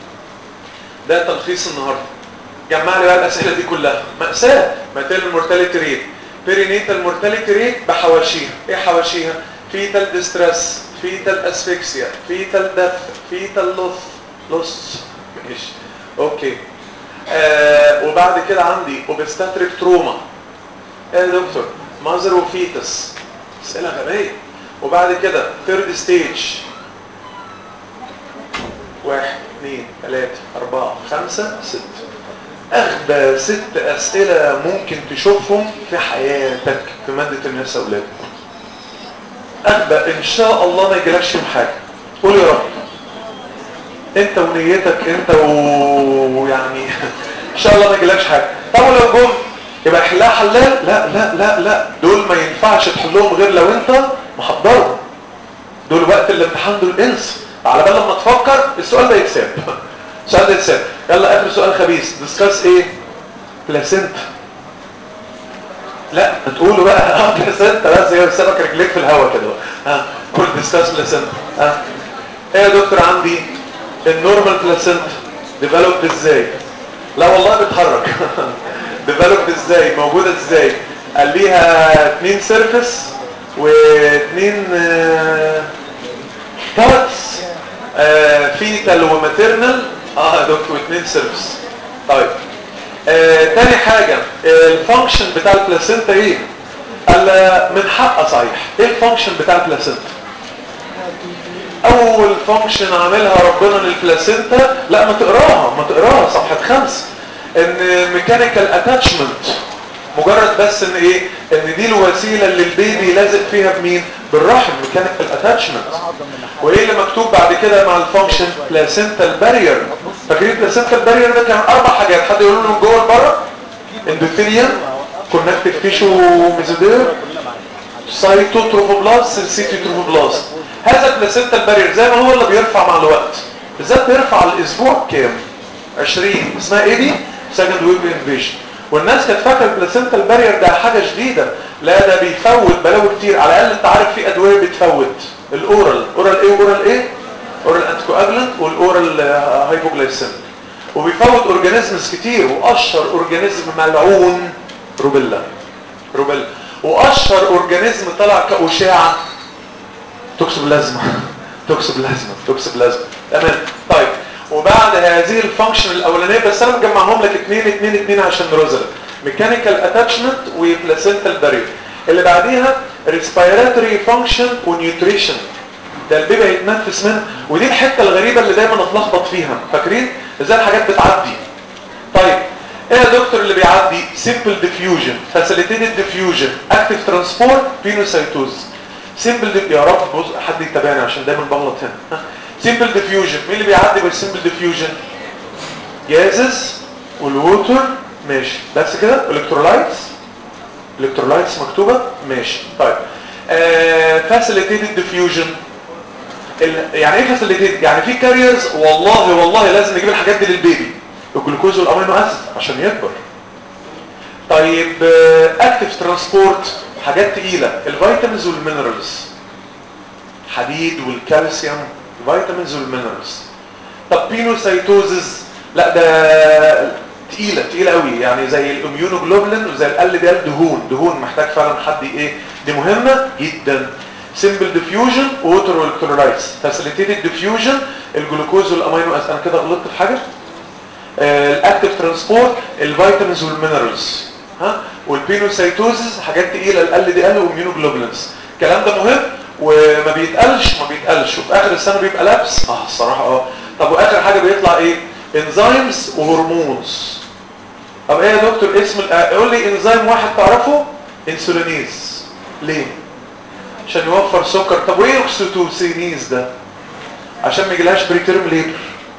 ده تلخيص النهارده جمع لي بقى الاسئله دي كلها ماساه ماتيريال مورتاليتي ريت بيرينيتال مورتاليتي ريت بحواشيها ايه حواشيها فيتال ديستريس فيتال اسفكسيا فيتال دث فيتال لوث لوس ماشي اوكي آه وبعد كده عندي اوبستاتريك تروما ايه يا دكتور ماذر وفيتس اسئله غبيه وبعد كده ثيرد ستيج واحد اثنين ثلاثة أربعة خمسة ستة أغبى ست أسئلة ممكن تشوفهم في حياتك في مادة الناس أولاد أغبى إن شاء الله ما يجيلكش يوم حاجة قول يا رب أنت ونيتك أنت ويعني إن شاء الله ما يجيلكش حاجة طب ولو جم يبقى حلها حلال لا لا لا لا دول ما ينفعش تحلهم غير لو أنت محضرهم دول وقت الامتحان دول انسى على بال لما تفكر السؤال ده يتساب السؤال ده يتساب يلا اخر سؤال خبيث ديسكاس ايه بلاسنتا لا تقولوا بقى اه بلاسنتا بس هي سابك رجليك في الهواء كده ها قول ديسكاس بلاسنتا ها ايه يا دكتور عندي النورمال بلاسنتا ديفلوبد ازاي لا والله بتحرك ديفلوبد ازاي موجوده ازاي قال ليها اثنين سيرفس واثنين بارتس آه فيتال وماتيرنال اه يا دكتور اثنين سيرفس طيب آه تاني حاجة آه الفانكشن بتاع البلاسينتا ايه قال من حقها صحيح ايه الفانكشن بتاع البلاسينتا اول فانكشن عاملها ربنا للبلاسينتا لا ما تقراها ما تقراها صفحه خمسة ان ميكانيكال اتاتشمنت مجرد بس ان ايه ان دي الوسيله اللي البيبي لازق فيها بمين بالرحم ميكانيكال اتاتشمنت وايه اللي مكتوب بعد كده مع الفانكشن بلاسينتال بارير فاكرين بلاسينتال بارير ده كان اربع حاجات حد يقول لهم جوه لبره اندوثيليوم كونكتيف تيشو ميزودير سايتوتروفوبلاست سنسيتي تروفوبلاست هذا البلاسينتال بارير زي ما هو اللي بيرفع مع الوقت بالذات بيرفع الاسبوع كام 20 اسمها ايه دي سكند ويب انفيشن والناس كانت فاكره البلاسينتال بارير ده حاجه جديده لا ده بيفوت بلاوي كتير على الاقل انت عارف في ادويه بتفوت الاورال اورال ايه واورال ايه اورال انتيكواجلانت والاورال هايبوجلايسيميك وبيفوت اورجانيزمز كتير واشهر اورجانيزم ملعون روبيلا روبيلا واشهر اورجانيزم طلع كاشاعه توكسوبلازما توكسوبلازما توكسوبلازما تمام طيب وبعد هذه الفانكشن الاولانيه بس انا مجمعهم لك اثنين اثنين اثنين عشان نرزلك ميكانيكال اتاتشمنت وبلاسنتال بارير اللي بعديها ريسبيراتوري فانكشن ونيوتريشن ده البيبي هيتنفس منه ودي الحته الغريبه اللي دايما اتلخبط فيها فاكرين ازاي الحاجات بتعدي طيب ايه يا دكتور اللي بيعدي سيمبل ديفيوجن فاسيليتيتد ديفيوجن اكتيف ترانسبورت بينوسايتوز سيمبل دي... يا رب بص حد يتابعني عشان دايما بغلط هنا سيمبل ديفيوجن مين اللي بيعدي بالسيمبل ديفيوجن جازز والووتر ماشي بس كده الكترولايتس الكترولايتس مكتوبه ماشي طيب فاسيليتيتد ديفيوجن يعني ايه فاسيليتيتد يعني في كاريرز والله والله لازم نجيب الحاجات دي للبيبي الجلوكوز والامينو اسيد عشان يكبر طيب اكتف ترانسبورت حاجات تقيله الفيتامينز والمينرالز حديد والكالسيوم الفيتامينز والمينرالز طب بينوسايتوزز لا ده تقيله تقيله قوي يعني زي الاميونوجلوبولين وزي ال دي دهون دهون محتاج فعلا حد ايه دي مهمه جدا سيمبل ديفيوجن ووتر والكلورايدز فاسيليتيتد ديفيوجن الجلوكوز والامينو اسيد انا كده غلطت في حاجه الاكتيف ترانسبورت الفيتامينز والمينرالز ها والبينوسايتوزز حاجات تقيله ال دي ال واميونوجلوبولينز الكلام ده مهم وما بيتقالش ما بيتقالش وفي اخر السنه بيبقى لابس اه الصراحه اه طب واخر حاجه بيطلع ايه انزيمز وهرمونز طب ايه يا دكتور اسم قول لي انزيم واحد تعرفه انسولينيز ليه عشان يوفر سكر طب وايه اوكسيتوسينيز ده عشان ما يجيلهاش بريتيرم ليبر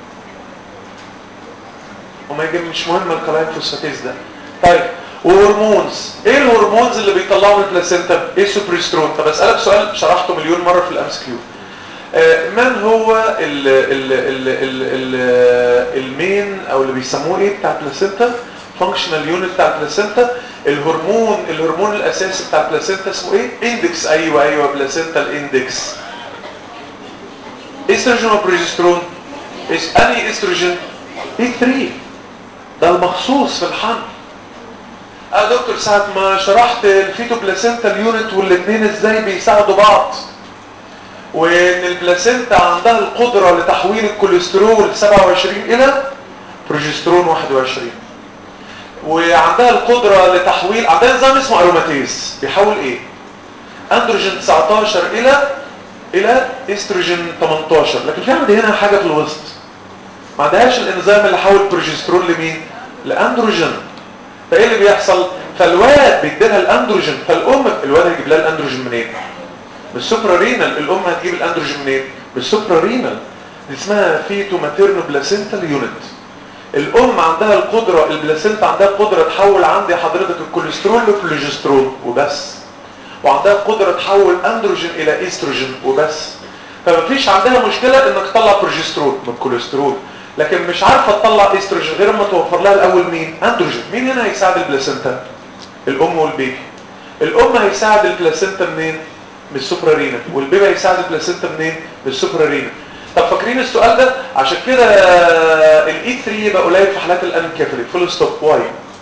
وما يجي مش مهم الكلاين فوسفاتيز ده طيب وهرمونز ايه الهرمونز اللي بيطلعوا من البلاسينتا ايه السوبريسترون طب اسالك سؤال شرحته مليون مره في الام كيو آه من هو ال ال ال ال ال المين او اللي بيسموه ايه بتاع البلاسينتا فانكشنال يونت بتاع البلاسينتا الهرمون الهرمون الاساسي بتاع البلاسينتا اسمه ايه اندكس ايوه ايوه بلاسينتا الاندكس استروجين وبروجسترون اس اني استروجين اي 3 ده المخصوص في الحمل اه دكتور ساعة ما شرحت الفيتو بلاسينتا اليونت والاثنين ازاي بيساعدوا بعض وان البلاسينتا عندها القدرة لتحويل الكوليسترول 27 الى بروجسترون 21 وعندها القدرة لتحويل عندها نظام اسمه اروماتيز بيحول ايه اندروجين 19 الى الى استروجين 18 لكن في عندي هنا حاجة في الوسط ما عندهاش الانزيم اللي حول بروجسترون لمين لاندروجين فايه اللي بيحصل فالواد بيديلها الاندروجين فالام الواد هيجيب لها الاندروجين منين من السوبرا رينال الام هتجيب الاندروجين منين من السوبرا رينال دي اسمها فيتو ماتيرنو بلاسينتال يونت الام عندها القدره البلاسينتا عندها القدره تحول عندي حضرتك الكوليسترول لبروجسترون وبس وعندها القدره تحول اندروجين الى استروجين وبس فمفيش عندها مشكله انك تطلع بروجسترون من الكوليسترول لكن مش عارفه تطلع استروجين غير ما توفر لها الاول مين اندروجين مين هنا هيساعد البلاسينتا الام والبيبي الام هيساعد البلاسينتا منين من السوبرارينا والبيبي هيساعد البلاسينتا منين من السوبرارينا طب فاكرين السؤال ده عشان كده الاي 3 يبقى قليل في حالات الانكفلي فول ستوب واي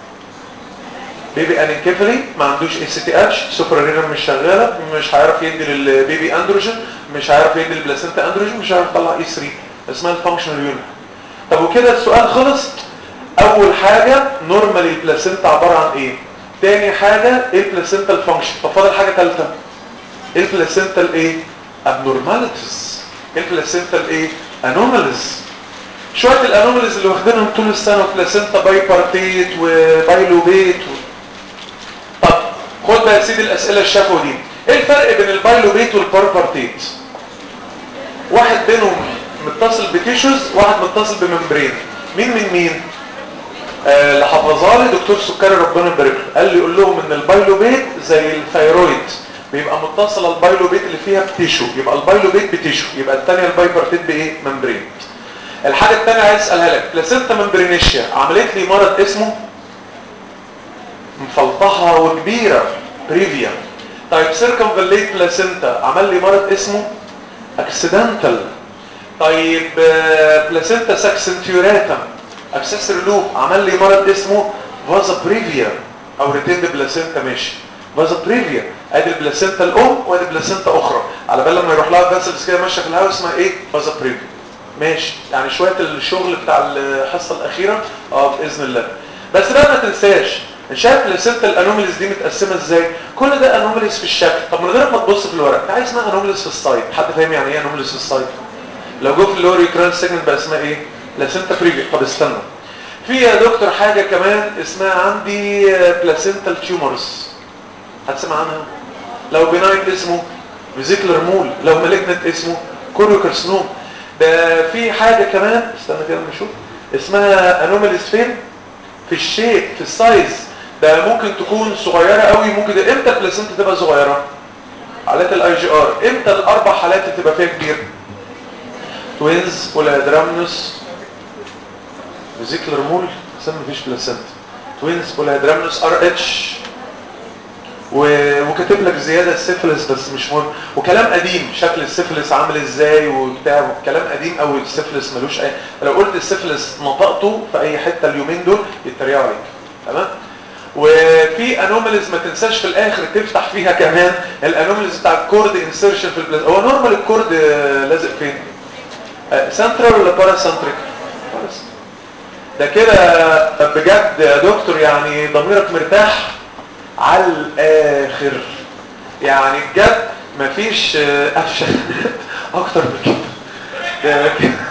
بيبي انكفلي ما عندوش اس تي اتش سوبرارينا مش شغاله مش هيعرف يدي للبيبي اندروجين مش هيعرف يدي للبلاسينتا اندروجين مش هيعرف يطلع اي 3 اسمها الفانكشنال يونت طب وكده السؤال خلص اول حاجة نورمال البلاسينتا عبارة عن ايه تاني حاجة ايه البلاسينتا الفانكشن طب فاضل حاجة تالتة ايه البلاسينتا الايه abnormalities البلاسينتا ايه انوماليز شويه الانوماليز اللي واخدينهم طول السنه بلاسينتا بايبارتيت وبايلوبيت و... طب خد بقى يا سيدي الاسئله الشفوي دي ايه الفرق بين البايلوبيت والباربارتيت واحد بينهم متصل بتيشوز واحد متصل بممبرين مين من مين آه اللي حفظها لي دكتور سكري ربنا يبارك له قال لي قول لهم ان البايلوبيت زي الثيرويد بيبقى متصله البايلوبيت اللي فيها بتيشو يبقى البايلوبيت بتيشو يبقى الثانيه البايبرتيت بايه ممبرين الحاجه الثانيه عايز اسالها لك بلاسينتا ممبرينيشيا عملت لي مرض اسمه مفلطحه وكبيره بريفيا طيب سيركمفاليت بلاسينتا عمل لي مرض اسمه اكسيدنتال طيب بلاسينتا ساكسنتيوراتم اكسسر لوب عمل لي مرض اسمه فازا بريفيا او ريتيند بلاسينتا ماشي فازا بريفيا ادي البلاسينتا الام وادي بلاسينتا اخرى على بال لما يروح لها فاسلز كده ماشيه في الهواء اسمها ايه فازا بريفيا ماشي يعني شويه الشغل بتاع الحصه الاخيره اه باذن الله بس بقى ما تنساش شايف بلاسينتا الانوميليز دي متقسمه ازاي كل ده انوميليز في الشكل طب من غير ما تبص في الورق تعالى اسمها انوميليز في السايد حد فاهم يعني ايه انوميليز في السايد لو جو في اللور يوكران سيجمنت بقى اسمها ايه بلاسينتا بريفيا طب استنى في يا دكتور حاجة كمان اسمها عندي بلاسينتال تيومرز هتسمع عنها لو بناين اسمه فيزيكلر مول لو مالجنت اسمه كوريوكرسنوم ده في حاجة كمان استنى كده نشوف اسمها انوماليز فين في الشيب في السايز ده ممكن تكون صغيرة قوي ممكن امتى البلاسينتا تبقى صغيرة حالات الاي جي ار امتى الاربع حالات تبقى فيها كبير توينز بولادرامنوس فيزيكلر مول سمى مفيش بلاسنتا توينز بولادرامنوس ار اتش وكاتب لك زياده السيفلس بس مش مهم وكلام قديم شكل السيفلس عامل ازاي وبتاع كلام قديم قوي السيفلس ملوش اي لو قلت السيفلس نطقته في اي حته اليومين دول يتريقوا عليك تمام وفي انوماليز ما تنساش في الاخر تفتح فيها كمان الانوماليز بتاع الكورد انسيرشن في البلاز هو نورمال الكورد لازق فين سنترال ولا باراسنتريك ده كده بجد يا دكتور يعني ضميرك مرتاح على الاخر يعني بجد مفيش قفشه اكتر من كده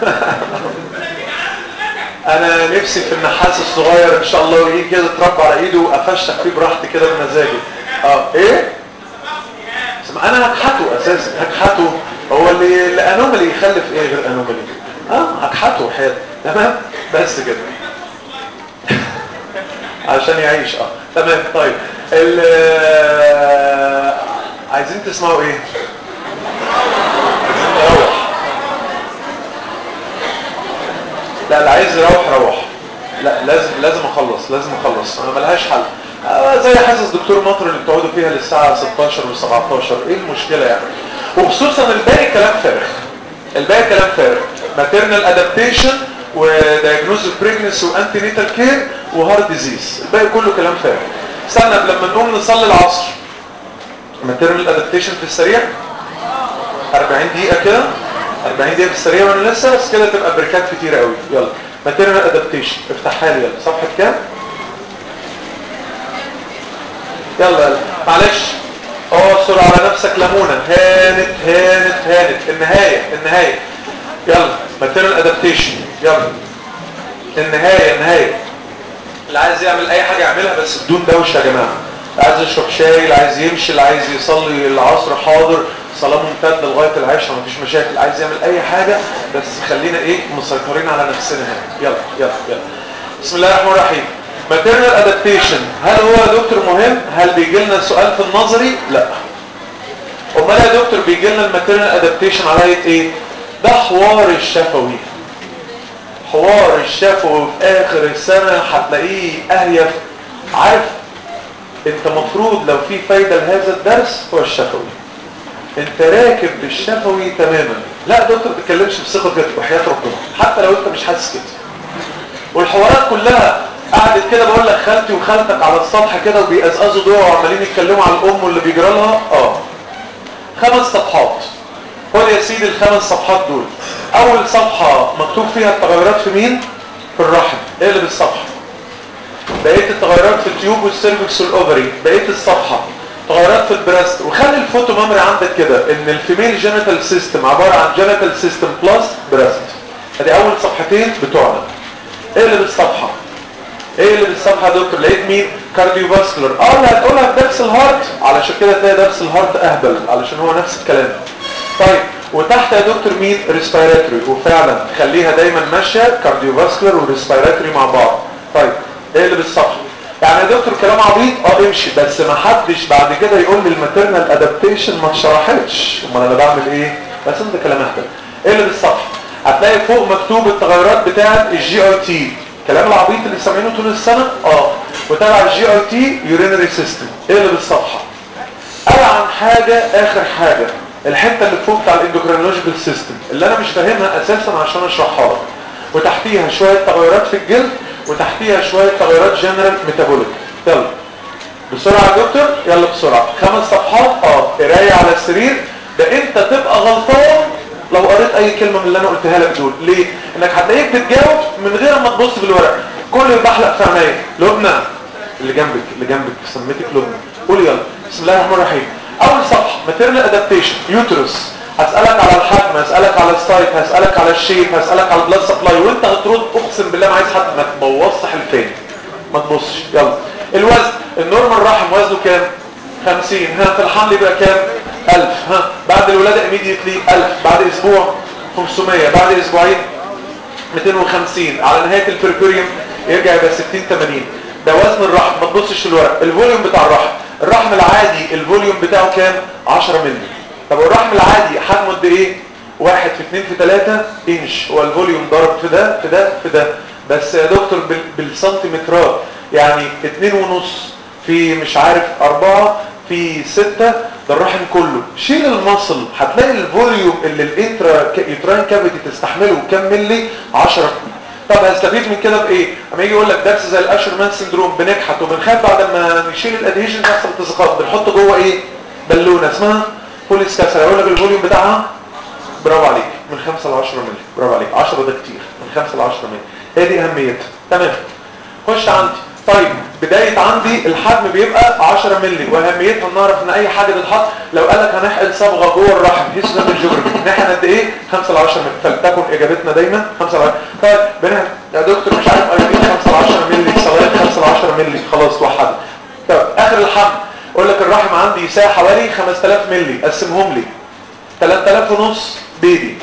انا نفسي في النحاس الصغير ان شاء الله ويجي كده اتربى على ايده وافشخ فيه براحتي كده بمزاجي اه ايه انا هكحته اساسا هكحته هو اللي الانومالي يخلف ايه غير انومالي اه هكحته حياتي تمام بس كده عشان يعيش اه تمام طيب ال عايزين تسمعوا ايه عايزين نروح لا اللي عايز يروح روح لا لازم لازم اخلص لازم اخلص انا ملهاش حل آه زي حصص دكتور مطر اللي بتقعدوا فيها للساعه 16 و17 ايه المشكله يعني وخصوصا الباقي كلام فارغ الباقي كلام فارغ ماتيرنال ادابتيشن ودايجنوز بريجنسي وانتي نيتال كير وهارت ديزيز الباقي كله كلام فارغ استنى لما نقوم نصلي العصر ماتيرنال ادابتيشن في السريع 40 دقيقه كده 40 دقيقه في السريع وانا لسه بس كده تبقى بريكات كتيره قوي يلا ماتيرنال ادابتيشن افتحها لي يلا صفحه كام يلا يلا معلش اعصر على نفسك ليمونه هانت هانت هانت النهايه النهايه يلا ماتيريال ادابتيشن يلا النهايه النهايه اللي عايز يعمل اي حاجه يعملها بس بدون دوشه يا جماعه اللي عايز يشرب شاي اللي عايز يمشي اللي عايز يصلي العصر حاضر صلاه ممتده لغايه العشاء مفيش مشاكل عايز يعمل اي حاجه بس خلينا ايه مسيطرين على نفسنا هنا يلا يلا يلا بسم الله الرحمن الرحيم ماتيريال ادابتيشن هل هو يا دكتور مهم هل بيجي لنا سؤال في النظري لا امال يا دكتور بيجي لنا الماتيريال ادابتيشن على ايه ده حوار الشفوي حوار الشفوي في اخر السنه هتلاقيه اهيف عارف انت مفروض لو في فايده لهذا الدرس هو الشفوي انت راكب بالشفوي تماما لا دكتور ما تتكلمش بثقه كده وحياه ربنا حتى لو انت مش حاسس كده والحوارات كلها قعدت كده بقول لك خالتي وخالتك على السطح كده وبيقزقزوا دول وعمالين يتكلموا على الام واللي بيجرى لها اه خمس صفحات خد يا سيدي الخمس صفحات دول اول صفحه مكتوب فيها التغيرات في مين في الرحم اقلب الصفحه بقيه التغيرات في التيوب والسيرفكس والاوفري بقيه الصفحه تغيرات في البريست وخلي الفوتو ميموري عندك كده ان الفيميل جينيتال سيستم عباره عن جينيتال سيستم بلس بريست ادي اول صفحتين بتوعنا ايه اللي بالصفحه ايه اللي بالصفحه يا دكتور لقيت مين كارديو فاسكولار اه اللي هتقولها في درس الهارت علشان كده تلاقي درس الهارت اهبل علشان هو نفس الكلام طيب وتحت يا دكتور مين ريسبيراتوري وفعلا خليها دايما ماشيه كارديو فاسكولار وريسبيراتوري مع بعض طيب ايه اللي بالصفحه يعني يا دكتور كلام عبيط اه امشي بس ما حدش بعد كده يقول لي الماتيرنال ادابتيشن ما اتشرحتش امال انا بعمل ايه بس انت كلام اهبل ايه اللي بالصفحه هتلاقي فوق مكتوب التغيرات بتاعه الجي اي تي الكلام العبيط اللي سامعينه طول السنه اه وتابع الجي اي تي يورينري سيستم ايه اللي بالصفحه قال عن حاجه اخر حاجه الحته اللي فوق بتاع الاندوكرينولوجيكال سيستم اللي انا مش فاهمها اساسا عشان اشرحها لك وتحتيها شويه تغيرات في الجلد وتحتيها شويه تغيرات جنرال ميتابوليك يلا بسرعه يا دكتور يلا بسرعه خمس صفحات اه قرايه على السرير ده انت تبقى غلطان لو قريت اي كلمه من اللي انا قلتها لك دول ليه انك هتلاقيك بتجاوب من غير ما تبص في الورق كل بحلق في عينيا لبنى اللي جنبك اللي جنبك سميتك لبنى قول يلا بسم الله الرحمن الرحيم اول صفحه ماتيرنال ادابتيشن يوترس هسالك على الحجم هسالك على السايت هسالك على الشيب هسالك على البلاد سبلاي وانت هترد اقسم بالله ما عايز حد ما تبوظش حلفين ما تبصش يلا الوزن النورمال رحم وزنه كام 50 ها في الحمل يبقى كام 1000 ها بعد الولاده immediately 1000 بعد اسبوع 500 بعد اسبوعين 250 على نهايه البربريوم يرجع يبقى 60 80 ده وزن الرحم ما تبصش الورق الفوليوم بتاع الرحم الرحم العادي الفوليوم بتاعه كام 10 مللي طب الرحم العادي حجمه قد ايه 1 في 2 في 3 انش هو الفوليوم ضرب في ده في ده في ده بس يا دكتور بال بالسنتيمترات يعني 2 ونص في مش عارف 4 في 6 ده الرحم كله شيل المصل هتلاقي الفوليوم اللي الانترا يوتراين كافيتي تستحمله كام ملي 10 طب هستفيد من كده بايه اما يجي يقول لك درس زي الاشرمان سندروم بنكحت وبنخاف بعد ما نشيل الادهيشن يحصل التصاقات بنحط جوه ايه بالونه اسمها بوليس كاسر يقول لك الفوليوم بتاعها برافو عليك من 5 ل 10 مللي برافو عليك 10 ده كتير من 5 ل 10 مللي هي دي اهميتها تمام خش عندي طيب بداية عندي الحجم بيبقى 10 مللي واهميتها ان اعرف ان اي حاجة تتحط لو قال لك هنحقن صبغة جوه الرحم هيس ده من الجغرافي نحن قد ايه 5 ل 10 مللي فلتكن اجابتنا دايما 5 ل 10 طيب بنحن يا دكتور مش عارف ايودين 5 ل 10 مللي صلاية 5 ل 10 مللي خلاص توحد طب اخر الحمل اقول لك الرحم عندي يساع حوالي 5000 مللي قسمهم لي 3000 ونص بيبي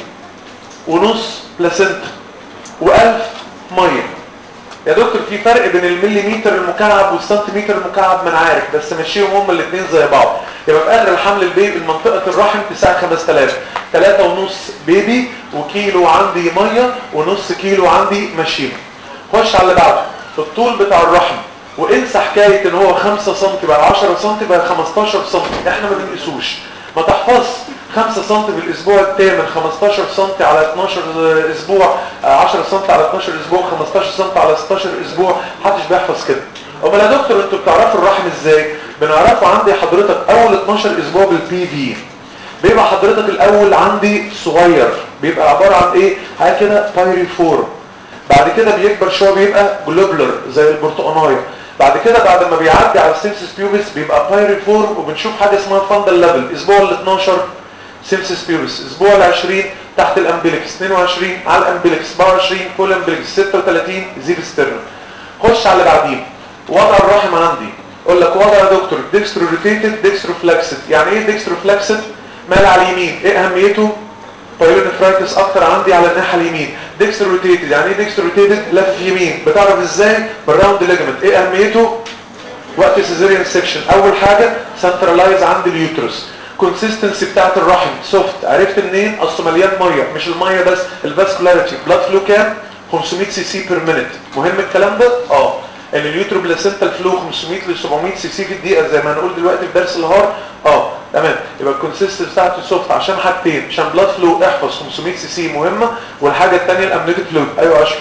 ونص بلاسنتا و1000 ميه يا دكتور في فرق بين المليمتر المكعب والسنتيمتر المكعب ما انا عارف بس مشيهم هما الاثنين زي بعض يبقى في اخر الحمل البيبي منطقه الرحم تساع 5000 3 ونص بيبي وكيلو عندي ميه ونص كيلو عندي مشيمه خش على اللي بعده الطول بتاع الرحم وانسى حكايه ان هو 5 سم بقى 10 سم بقى 15 سم احنا ما بنقيسوش ما تحفظ 5 سم في الاسبوع الثامن 15 سم على 12 اسبوع 10 سم على 12 اسبوع 15 سم على 16 اسبوع محدش بيحفظ كده امال يا دكتور انتوا بتعرفوا الرحم ازاي بنعرفه عندي حضرتك اول 12 اسبوع بالبي في بيبقى حضرتك الاول عندي صغير بيبقى عباره عن ايه حاجه كده بايريفورم بعد كده بيكبر شويه بيبقى جلوبلر زي البرتقانايه بعد كده بعد ما بيعدي على السيمسس بيوبس بيبقى بايريفورم وبنشوف حاجه اسمها فاندل ليفل اسبوع ال 12 سيمسس بيوبس اسبوع ال 20 تحت الامبليكس 22 على الامبليكس 24 فول امبليكس 36 زيب ستيرن خش على اللي بعديه وضع الرحم عندي اقول لك وضع يا دكتور ديكسترو روتيتد ديكسترو فلكسد يعني ايه ديكسترو فلكسد مال على اليمين ايه اهميته بايلونفرايتس اكتر عندي على الناحيه اليمين ديكسترو روتيتد يعني ايه ديكسترو روتيتد لف يمين بتعرف ازاي بالراوند ليجمنت ايه اهميته وقت سيزيريان سيكشن اول حاجه سنترلايز عند اليوترس كونسيستنسي بتاعت الرحم سوفت عرفت منين اصله مليان ميه مش الميه بس الفاسكولاريتي بلاد فلو كام 500 سي سي بير مينيت مهم الكلام ده اه ان اليوترو بلاسنتال فلو 500 ل 700 سي سي في الدقيقه زي ما هنقول دلوقتي في درس الهار اه تمام يبقى الكونسيستنسي بتاعته سوفت عشان حاجتين عشان بلاد فلو احفظ 500 سي سي مهمه والحاجه الثانيه الامنيتيك فلويد ايوه اشرف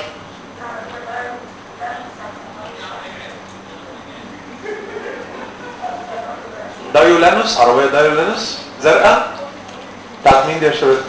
دايولانوس عربيه دايولانوس زرقاء بتاعت مين دي يا شباب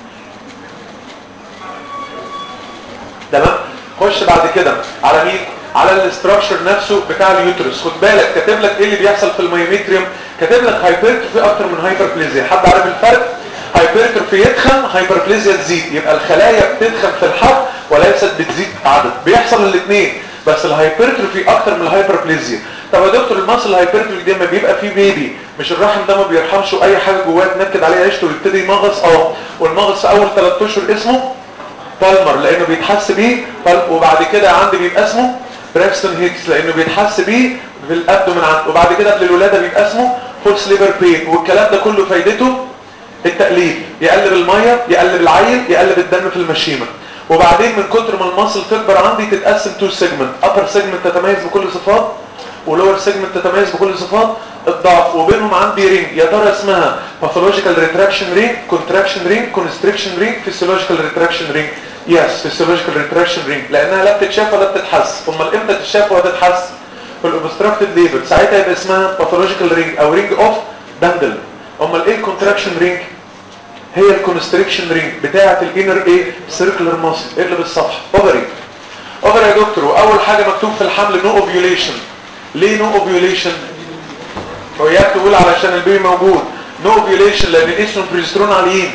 تمام خش بعد كده على مين على الاستراكشر نفسه بتاع اليوترس خد بالك كاتب لك ايه اللي بيحصل في الميوميتريوم كاتب لك هايبرتروفي اكتر من هايبربليزيا حد عارف الفرق هايبرتروفي يتخن هايبربليزيا تزيد يبقى الخلايا بتتخن في الحجم وليست بتزيد عدد بيحصل الاثنين بس الهايبرتروفي اكتر من الهايبربليزيا طب يا دكتور المصل الهايبرتروفي دي لما بيبقى فيه بيبي مش الرحم ده ما بيرحمش اي حاجه جواه تنكد عليه عيشته ويبتدي يمغص اه والمغص في اول 3 اشهر اسمه بالمر لانه بيتحس بيه وبعد كده عندي بيبقى اسمه بريكستون هيكس لانه بيتحس بيه في الابدومن عندي وبعد كده قبل الولاده بيبقى اسمه فولس ليبر بين والكلام ده كله فايدته التقليب يقلب الميه يقلب العيل يقلب الدم في المشيمه وبعدين من كتر ما المصل تكبر عندي تتقسم تو سيجمنت ابر سيجمنت تتميز بكل صفات ولور سيجمنت تتميز بكل صفات الضعف وبينهم عندي رينج يا ترى اسمها باثولوجيكال ريتراكشن رينج كونتراكشن رينج كونستريكشن رينج فيسيولوجيكال ريتراكشن رينج يس فيسيولوجيكال ريتراكشن رينج لانها لا بتتشاف ولا بتتحس امال امتى تتشاف ولا تتحس في الاوبستراكتد ليبر ساعتها يبقى اسمها باثولوجيكال رينج او رينج اوف داندل امال ايه الكونتراكشن رينج هي الكونستريكشن رينج بتاعه الانر ايه سيركلر ماسل اقلب الصفحه اوفري اوفري يا دكتور واول حاجه مكتوب في الحمل نو اوفيوليشن ليه نو اوفيوليشن هو اياك تقول علشان البيبي موجود نو اوفيوليشن لان الاستروجين والبروجسترون عاليين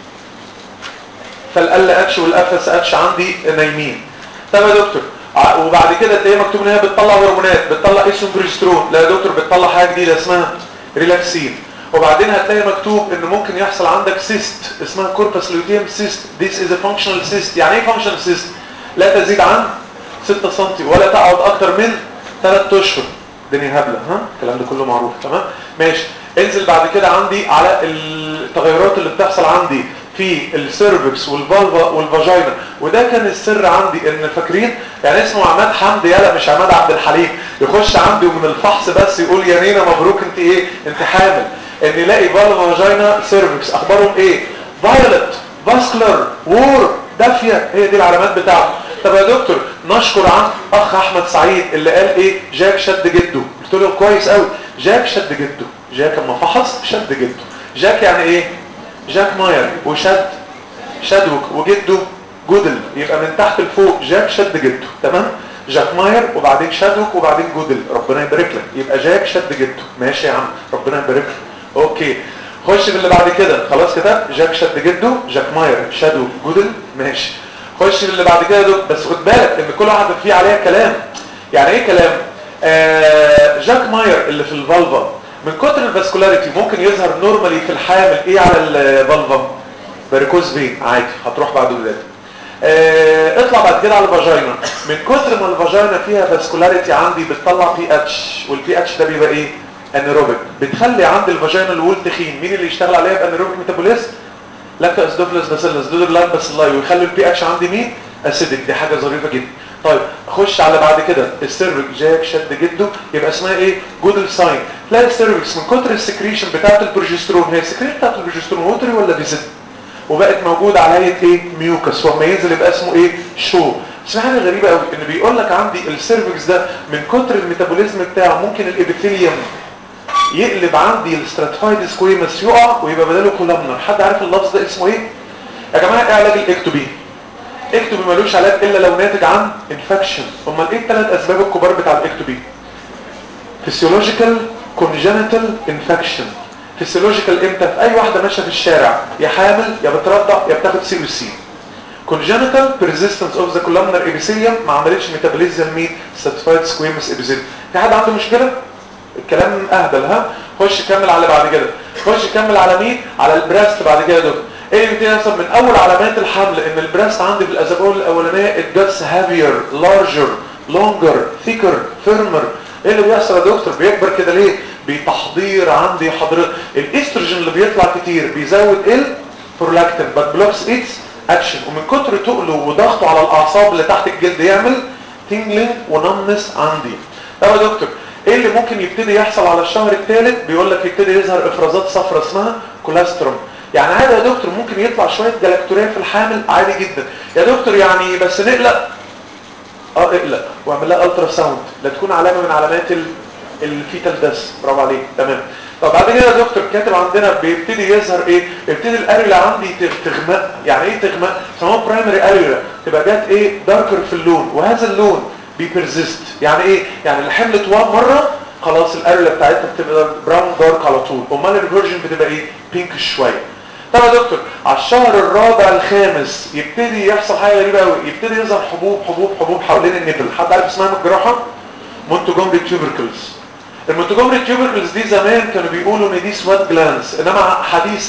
فال اتش والافس اتش عندي نايمين طب يا دكتور وبعد كده تلاقيه مكتوب ان هي بتطلع هرمونات بتطلع استروجين بروجسترون لا يا دكتور بتطلع حاجه جديده اسمها ريلاكسين وبعدين هتلاقي مكتوب ان ممكن يحصل عندك سيست اسمها كوربس لوتيوم سيست this is a functional cyst يعني ايه functional cyst لا تزيد عن 6 سم ولا تقعد اكتر من 3 اشهر الدنيا هبله ها الكلام ده كله معروف تمام ماشي انزل بعد كده عندي على التغيرات اللي بتحصل عندي في السيرفكس والفالفا والفاجينا وده كان السر عندي ان فاكرين يعني اسمه عماد حمدي يلا مش عماد عبد الحليم يخش عندي ومن الفحص بس يقول يا نينا مبروك انت ايه انت حامل ان يلاقي فالفا فاجينا سيرفكس اخبارهم ايه فايولت فاسكولار وور دافيه هي دي العلامات بتاعته طب يا دكتور نشكر عن اخ احمد سعيد اللي قال ايه جاك شد جده قلت له كويس قوي جاك شد جده جاك اما فحص شد جده جاك يعني ايه جاك ماير وشد شدوك وجده جودل يبقى من تحت لفوق جاك شد جده تمام جاك ماير وبعدين شادوك وبعدين جودل ربنا يبارك لك يبقى جاك شد جده ماشي يا عم ربنا يبارك لك اوكي خش باللي بعد كده خلاص كتب جاك شد جده جاك ماير شادوك جودل ماشي خش باللي بعد كده دول بس خد بالك ان كل واحده فيه عليها كلام يعني ايه كلام آه جاك ماير اللي في الفالفا من كتر الفاسكولاريتي ممكن يظهر نورمالي في الحامل ايه على الفالفا باريكوز فين عادي هتروح بعد الولاده آه اطلع بعد كده على الفاجينا من كتر ما الفاجينا فيها فاسكولاريتي عندي بتطلع بي اتش والبي اتش ده بيبقى ايه انيروبيك بتخلي عند الفاجينا الوول تخين مين اللي يشتغل عليها بانيروبيك ميتابوليزم لاكتوز دوفلس باسيلس دودر لاند باسيلاي ويخلي البي اتش عندي مين اسيدك دي حاجه ظريفه جدا طيب اخش على بعد كده السيرفك جاك شد جده يبقى اسمها ايه جودل ساين تلاقي السيرفكس من كتر السكريشن بتاعه البروجسترون هي السكريشن بتاعه البروجسترون ووتري ولا فيزيد وبقت موجوده على هيئه ايه ميوكس ولما ينزل يبقى اسمه ايه شو بس حاجه غريبه قوي ان بيقول لك عندي السيرفكس ده من كتر الميتابوليزم بتاعه ممكن الابيثيليوم يقلب عندي الستراتيفايد سكويمس يقع ويبقى بداله كولامنر حد عارف اللفظ ده اسمه ايه يا جماعه ايه علاج الاكتوبي اكتوبي ملوش علاج الا لو ناتج عن انفكشن امال ايه الثلاث اسباب الكبار بتاع الاكتوبي فيسيولوجيكال كونجنتال انفكشن فيسيولوجيكال امتى في اي واحده ماشيه في الشارع يا حامل يا بترضع يا بتاخد سي او سي congenital persistence of the columnar epithelium ما عملتش ميتابوليزم مين certified squamous epithelium في حد عنده مشكله الكلام اهبل ها خش كمل على بعد كده خش كمل على مين على البريست بعد كده دول ايه اللي بيبتدي يحصل من اول علامات الحمل ان البريست عندي في الاسابيع الاولانيه it gets heavier larger longer thicker firmer ايه اللي بيحصل يا دكتور بيكبر كده ليه بتحضير عندي حضرتك الاستروجين اللي بيطلع كتير بيزود ال برولاكتين but blocks its اكشن ومن كتر تقله وضغطه على الاعصاب اللي تحت الجلد يعمل تينجلينج ونمنس عندي طب يا دكتور ايه اللي ممكن يبتدي يحصل على الشهر الثالث بيقول لك يبتدي يظهر افرازات صفراء اسمها كولاستروم يعني عادي يا دكتور ممكن يطلع شويه جلاكتوريه في الحامل عادي جدا يا دكتور يعني بس نقلق اه اقلق واعمل لها الترا ساوند لا تكون علامه من علامات الفيتال داس برافو عليك تمام طب بعد كده يا دكتور كاتب عندنا بيبتدي يظهر ايه يبتدي الاريولا عندي تغمق يعني ايه تغمق اسمها برايمري اريولا تبقى جات ايه داركر في اللون وهذا اللون بيبرزست يعني ايه يعني اللي حملت وان مره خلاص الاريولا بتاعتها بتبقى براون دارك على طول امال الفيرجن بتبقى ايه بينك شويه طب يا دكتور على الشهر الرابع الخامس يبتدي يحصل حاجه غريبه قوي يبتدي يظهر حبوب حبوب حبوب حوالين النبل حد عارف اسمها من الجراحه مونتوجومري تيوبركلز المونتوجومري تيوبركلز دي زمان كانوا بيقولوا ان دي سوات جلانس انما حديثا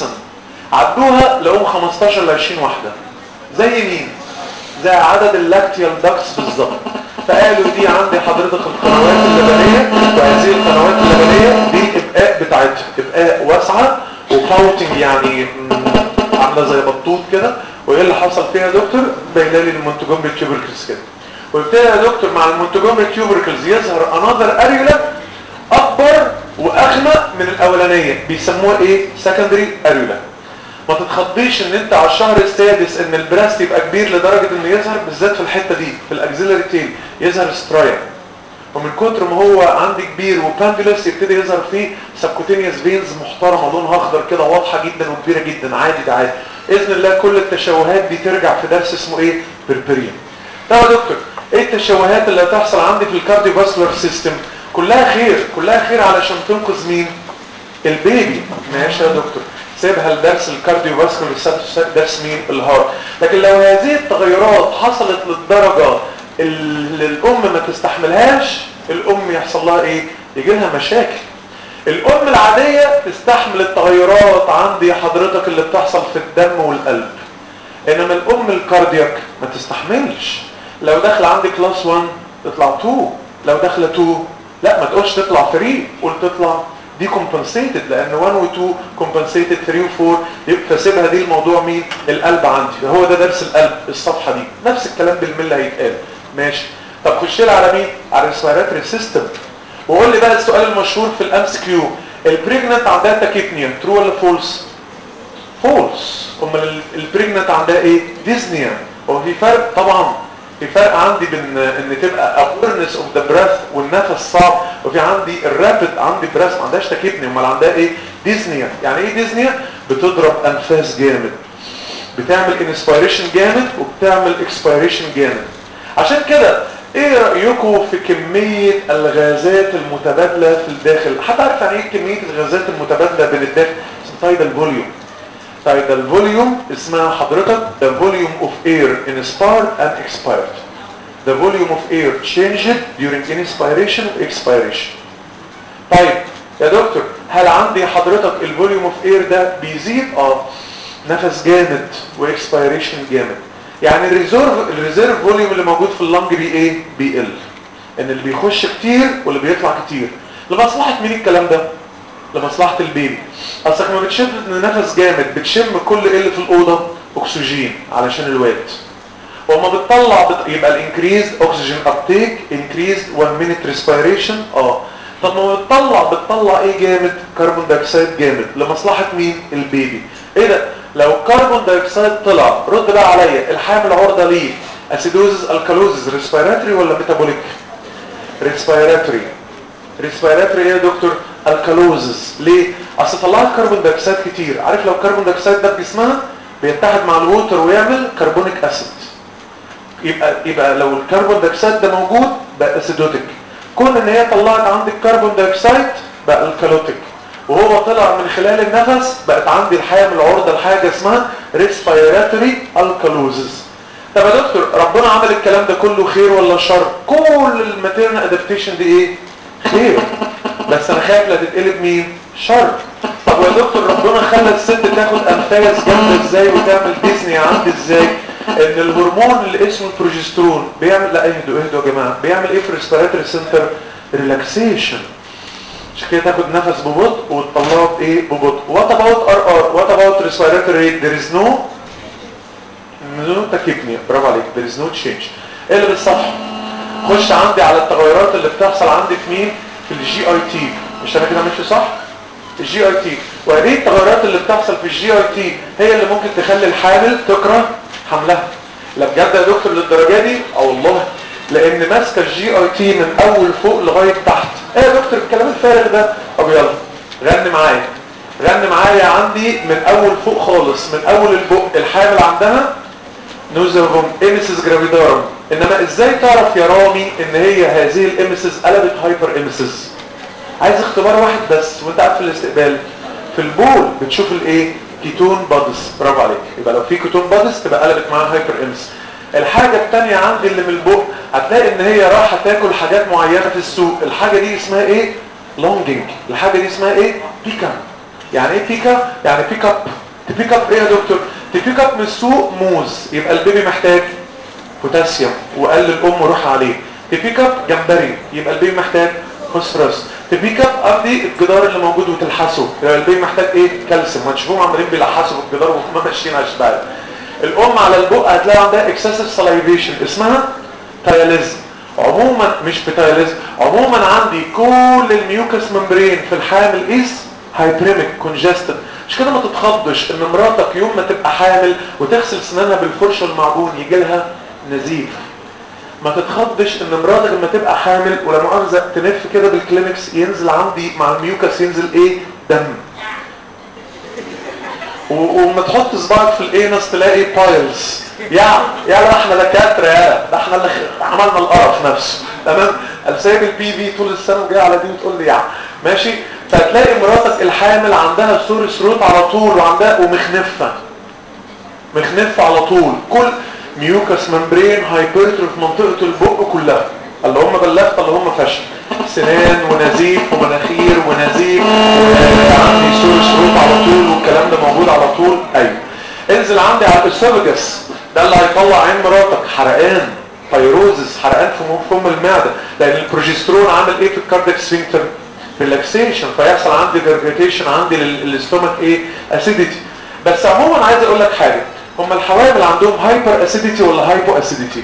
عدوها لقوهم 15 ل 20 واحده زي مين زي عدد اللاكتيال داكس بالظبط فقالوا دي عندي حضرتك القنوات اللبنيه وهذه القنوات اللبنيه دي ابقاء بتاعتها ابقاء واسعه وباوتنج يعني عامله زي بطوط كده وايه اللي حصل فيها يا دكتور باينه لي المونتوجومري تيوبركلز كده وابتدى يا دكتور مع المونتوجومري تيوبركلز يظهر انذر اريولا اكبر واغمق من الاولانيه بيسموها ايه سكندري اريولا ما تتخضيش ان انت على الشهر السادس ان البراست يبقى كبير لدرجه انه يظهر بالذات في الحته دي في الاكسيلري تيل يظهر سترايا ومن كتر ما هو عندي كبير وباندولس يبتدي يظهر فيه سبكوتينيوس فينز محترمه لونها اخضر كده واضحه جدا وكبيره جدا عادي ده عادي باذن الله كل التشوهات دي ترجع في درس اسمه ايه بيربريم طب يا دكتور ايه التشوهات اللي هتحصل عندي في الكارديو فاسكولار سيستم كلها خير كلها خير علشان تنقذ مين البيبي ماشي يا دكتور سيبها لدرس الكارديو فاسكولار درس مين الهارت لكن لو هذه التغيرات حصلت للدرجه اللي الام ما تستحملهاش الام يحصل لها ايه يجي لها مشاكل الام العاديه تستحمل التغيرات عندي حضرتك اللي بتحصل في الدم والقلب انما الام الكاردياك ما تستحملش لو داخل عندي كلاس 1 تطلع 2 لو داخله 2 لا ما تقولش تطلع 3 قول تطلع دي كومبنسيتد لان 1 و 2 كومبنسيتد 3 و 4 يبقى سيبها دي الموضوع مين القلب عندي هو ده درس القلب الصفحه دي نفس الكلام بالمله هيتقال ماشي طب خش لي على مين على الريسبيراتوري سيستم وقول لي بقى السؤال المشهور في الامس كيو البريجننت عندها تاكيبنيا ترو ولا فولس فولس امال البريجننت عندها ايه ديزنيا هو في فرق طبعا في فرق عندي بين ان تبقى awareness of the breath والنفس صعب وفي عندي الرابد عندي بريس ما عندهاش تاكيبنيا امال عندها ايه ديزنيا يعني ايه ديزنيا بتضرب انفاس جامد بتعمل انسبيريشن جامد وبتعمل اكسبيريشن جامد عشان كده ايه رأيكم في كمية الغازات المتبادلة في الداخل حتى عارف يعني ايه كمية الغازات المتبادلة بين الداخل تايدال فوليوم تايدال فوليوم اسمها حضرتك the volume of air inspired and expired the volume of air changed during inspiration and expiration طيب يا دكتور هل عندي حضرتك الفوليوم اوف اير ده بيزيد اه نفس جامد واكسبيريشن جامد يعني الريزيرف الريزيرف فوليوم اللي موجود في اللنج بي ايه بيقل ان اللي بيخش كتير واللي بيطلع كتير لمصلحه مين الكلام ده لمصلحه البيبي اصلك ما بتشم نفس جامد بتشم كل اللي في الاوضه اكسجين علشان الواد وما بتطلع بت... يبقى الانكريز اوكسجين ابتيك انكريز 1 مينيت ريسبيريشن اه طب ما بتطلع بتطلع ايه جامد كربون دايوكسيد جامد لمصلحه مين البيبي ايه ده لو كربون دايوكسيد طلع رد بقى عليا الحامل عرضه ليه اسيدوزز الكالوزز ريسبيراتوري ولا ميتابوليك ريسبيراتوري ريسبيراتوري ايه يا دكتور الكالوزز ليه اصل طلعت كربون دايوكسيد كتير عارف لو كربون دايوكسيد ده في جسمها بيتحد مع الووتر ويعمل كربونيك اسيد يبقى يبقى لو الكربون دايوكسيد ده موجود بقى اسيدوتيك كون ان هي طلعت عندك كربون دايوكسيد بقى الكالوتيك وهو طلع من خلال النفس بقت عندي الحامل عرضه لحاجه اسمها ريسبيراتوري الكالوزز طب يا دكتور ربنا عمل الكلام ده كله خير ولا شر كل الماتيرنال ادابتيشن دي ايه خير بس انا خايف لا تتقلب مين شر طب يا دكتور ربنا خلى الست تاخد انفاس جامده ازاي وتعمل ديزني عندي ازاي ان الهرمون اللي اسمه البروجسترون بيعمل لا اهدوا اهدوا يا جماعه بيعمل ايه في الريسبيراتوري سنتر ريلاكسيشن عشان كده تاخد نفس ببطء وتطلعه بايه ببطء وات اباوت ار ار وات اباوت ريسبيراتوري ريت ذير از نو نو تاكيبنيا برافو عليك ذير از نو تشينج ايه اللي بالصفحه خش عندي على التغيرات اللي بتحصل عندي في مين في الجي اي تي مش انا كده ماشي صح الجي اي تي وهذه التغيرات اللي بتحصل في الجي اي تي هي اللي ممكن تخلي الحامل تكره حملها لا بجد يا دكتور للدرجه دي اه والله لان ماسكه الجي اي تي من اول فوق لغايه تحت ايه يا دكتور الكلام الفارغ ده طب يلا غني معايا غني معايا عندي من اول فوق خالص من اول البق الحامل عندها نوزرهم انسس جرافيدارم انما ازاي تعرف يا رامي ان هي هذه الامسز قلبت هايبر امسز عايز اختبار واحد بس وانت قاعد في الاستقبال في البول بتشوف الايه كيتون بادس برافو عليك يبقى لو في كيتون بادس تبقى قلبت معاها هايبر امس الحاجة التانية عندي اللي من البق هتلاقي ان هي رايحة تاكل حاجات معينة في السوق الحاجة دي اسمها ايه لونجينج الحاجة دي اسمها ايه بيكا يعني ايه بيكا يعني بيك اب تبيك اب ايه يا دكتور تبيك اب من السوق موز يبقى البيبي محتاج بوتاسيوم وقال للام روح عليه تبيك اب جمبري يبقى البيبي محتاج فوسفورس تبيك اب قصدي الجدار اللي موجود وتلحسه يبقى البيبي محتاج ايه كالسيوم هتشوفوهم عمالين بيلحسوا في الجدار وهم ماشيين على الشبال الام على البق هتلاقي عندها اكسسيف سلايفيشن اسمها تاياليزم عموما مش بتاياليزم عموما عندي كل الميوكس ممبرين في الحامل از هايبريميك كونجستد مش كده ما تتخضش ان مراتك يوم ما تبقى حامل وتغسل سنانها بالفرشه والمعجون يجي لها نزيف ما تتخضش ان مراتك لما تبقى حامل ولا مؤاخذه تنف كده بالكلينكس ينزل عندي مع الميوكس ينزل ايه دم وما تحط صباعك في الانس تلاقي بايلز يا يا ده احنا دكاتره يا ده احنا اللي عملنا القرف نفسه تمام سايب البي في طول السنه وجاي على دي وتقول لي يا ماشي فتلاقي مراتك الحامل عندها سور ثروت على طول وعندها ومخنفه مخنفه على طول كل ميوكس ممبرين هايبرتروف في منطقه البق كلها اللي هم بلغت اللي هم فشل سنان ونزيف ومناخير ونزيف عندي سور ثروت على طول والكلام ده موجود على طول ايوه انزل عندي على الاسوفجس ده اللي هيطلع عين مراتك حرقان فيروزس حرقان في فم المعده لان البروجسترون عامل ايه في الكاردياك سفنكتر ريلاكسيشن فيحصل عندي جرجيتيشن عندي للاستومك ايه اسيديتي بس عموما عايز اقول لك حاجه هم الحوامل عندهم هايبر اسيديتي ولا هايبو اسيديتي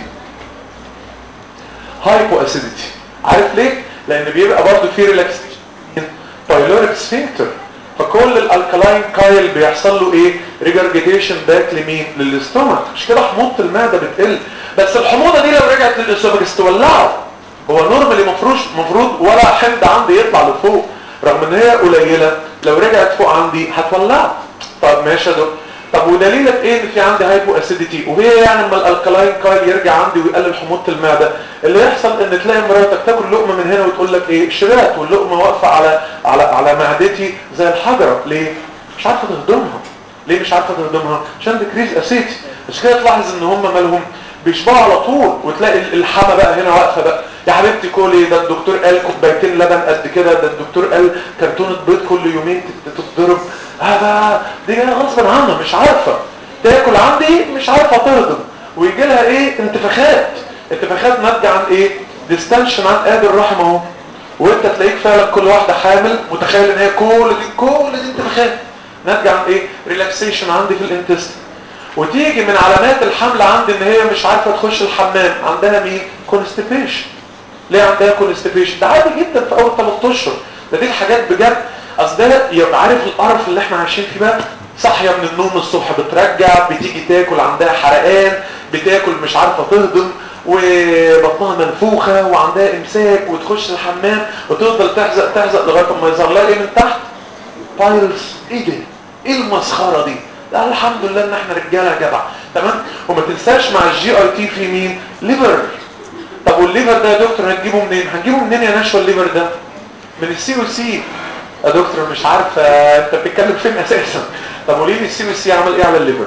هايبو اسيديتي عارف ليه لان بيبقى برضه في ريلاكسيشن بايلوريك سفنكتر فكل الالكالاين كايل بيحصل له ايه ريجرجيتيشن باك لمين للاستومك مش كده حموضه المعده بتقل بس الحموضه دي لو رجعت للاسوفاجس تولعه هو نورمالي مفروض مفروض ولا حمض عندي يطلع لفوق رغم ان هي قليله لو رجعت فوق عندي هتولعه طب ماشي يا دكتور طب ودليلك ايه ان في عندي هايبو اسيديتي وهي يعني اما الالكالاين كايل يرجع عندي ويقلل حموضه المعده اللي يحصل ان تلاقي مراتك تاكل لقمه من هنا وتقول لك ايه شبعت واللقمه واقفه على على على معدتي زي الحجره ليه مش عارفه تهضمها ليه مش عارفه تهضمها عشان ديكريز اسيتي مش كده تلاحظ ان هم مالهم بيشبعوا على طول وتلاقي الحما بقى هنا واقفه بقى يا حبيبتي كلي ده الدكتور قال كوبايتين لبن قد كده ده الدكتور قال كرتونه بيض كل يومين تتضرب هذا دي جايه غصب عنها مش عارفه تاكل عندي مش عارفه تهضم ويجي لها ايه انتفاخات انتفاخات ناتجه عن ايه ديستنشن عن قادر الرحم اهو وانت تلاقيك فعلا كل واحده حامل متخيل ان هي كل دي كل دي انتفاخات ناتجه عن ايه ريلاكسيشن عندي في الانتستين وتيجي من علامات الحمل عندي ان هي مش عارفه تخش الحمام عندها مين كونستيبيشن ليه عندها كونستيبيشن ده عادي جدا في اول 3 اشهر ده دي الحاجات بجد اصل ده يبقى عارف القرف اللي احنا عايشين فيه بقى صاحيه من النوم الصبح بترجع بتيجي تاكل عندها حرقان بتاكل مش عارفه تهضم وبطنها منفوخه وعندها امساك وتخش الحمام وتفضل تحزق تحزق لغايه ما يظهر لها ايه من تحت بايلز ايه ده ايه المسخره دي لا الحمد لله ان احنا رجاله جدع تمام وما تنساش مع الجي اي تي في مين ليفر طب والليفر ده يا دكتور هتجيبه منين هنجيبه منين يا نشوى الليفر ده من السي او سي يا دكتور مش عارف انت بتتكلم فين اساسا طب قولي لي السي او سي عمل ايه على الليفر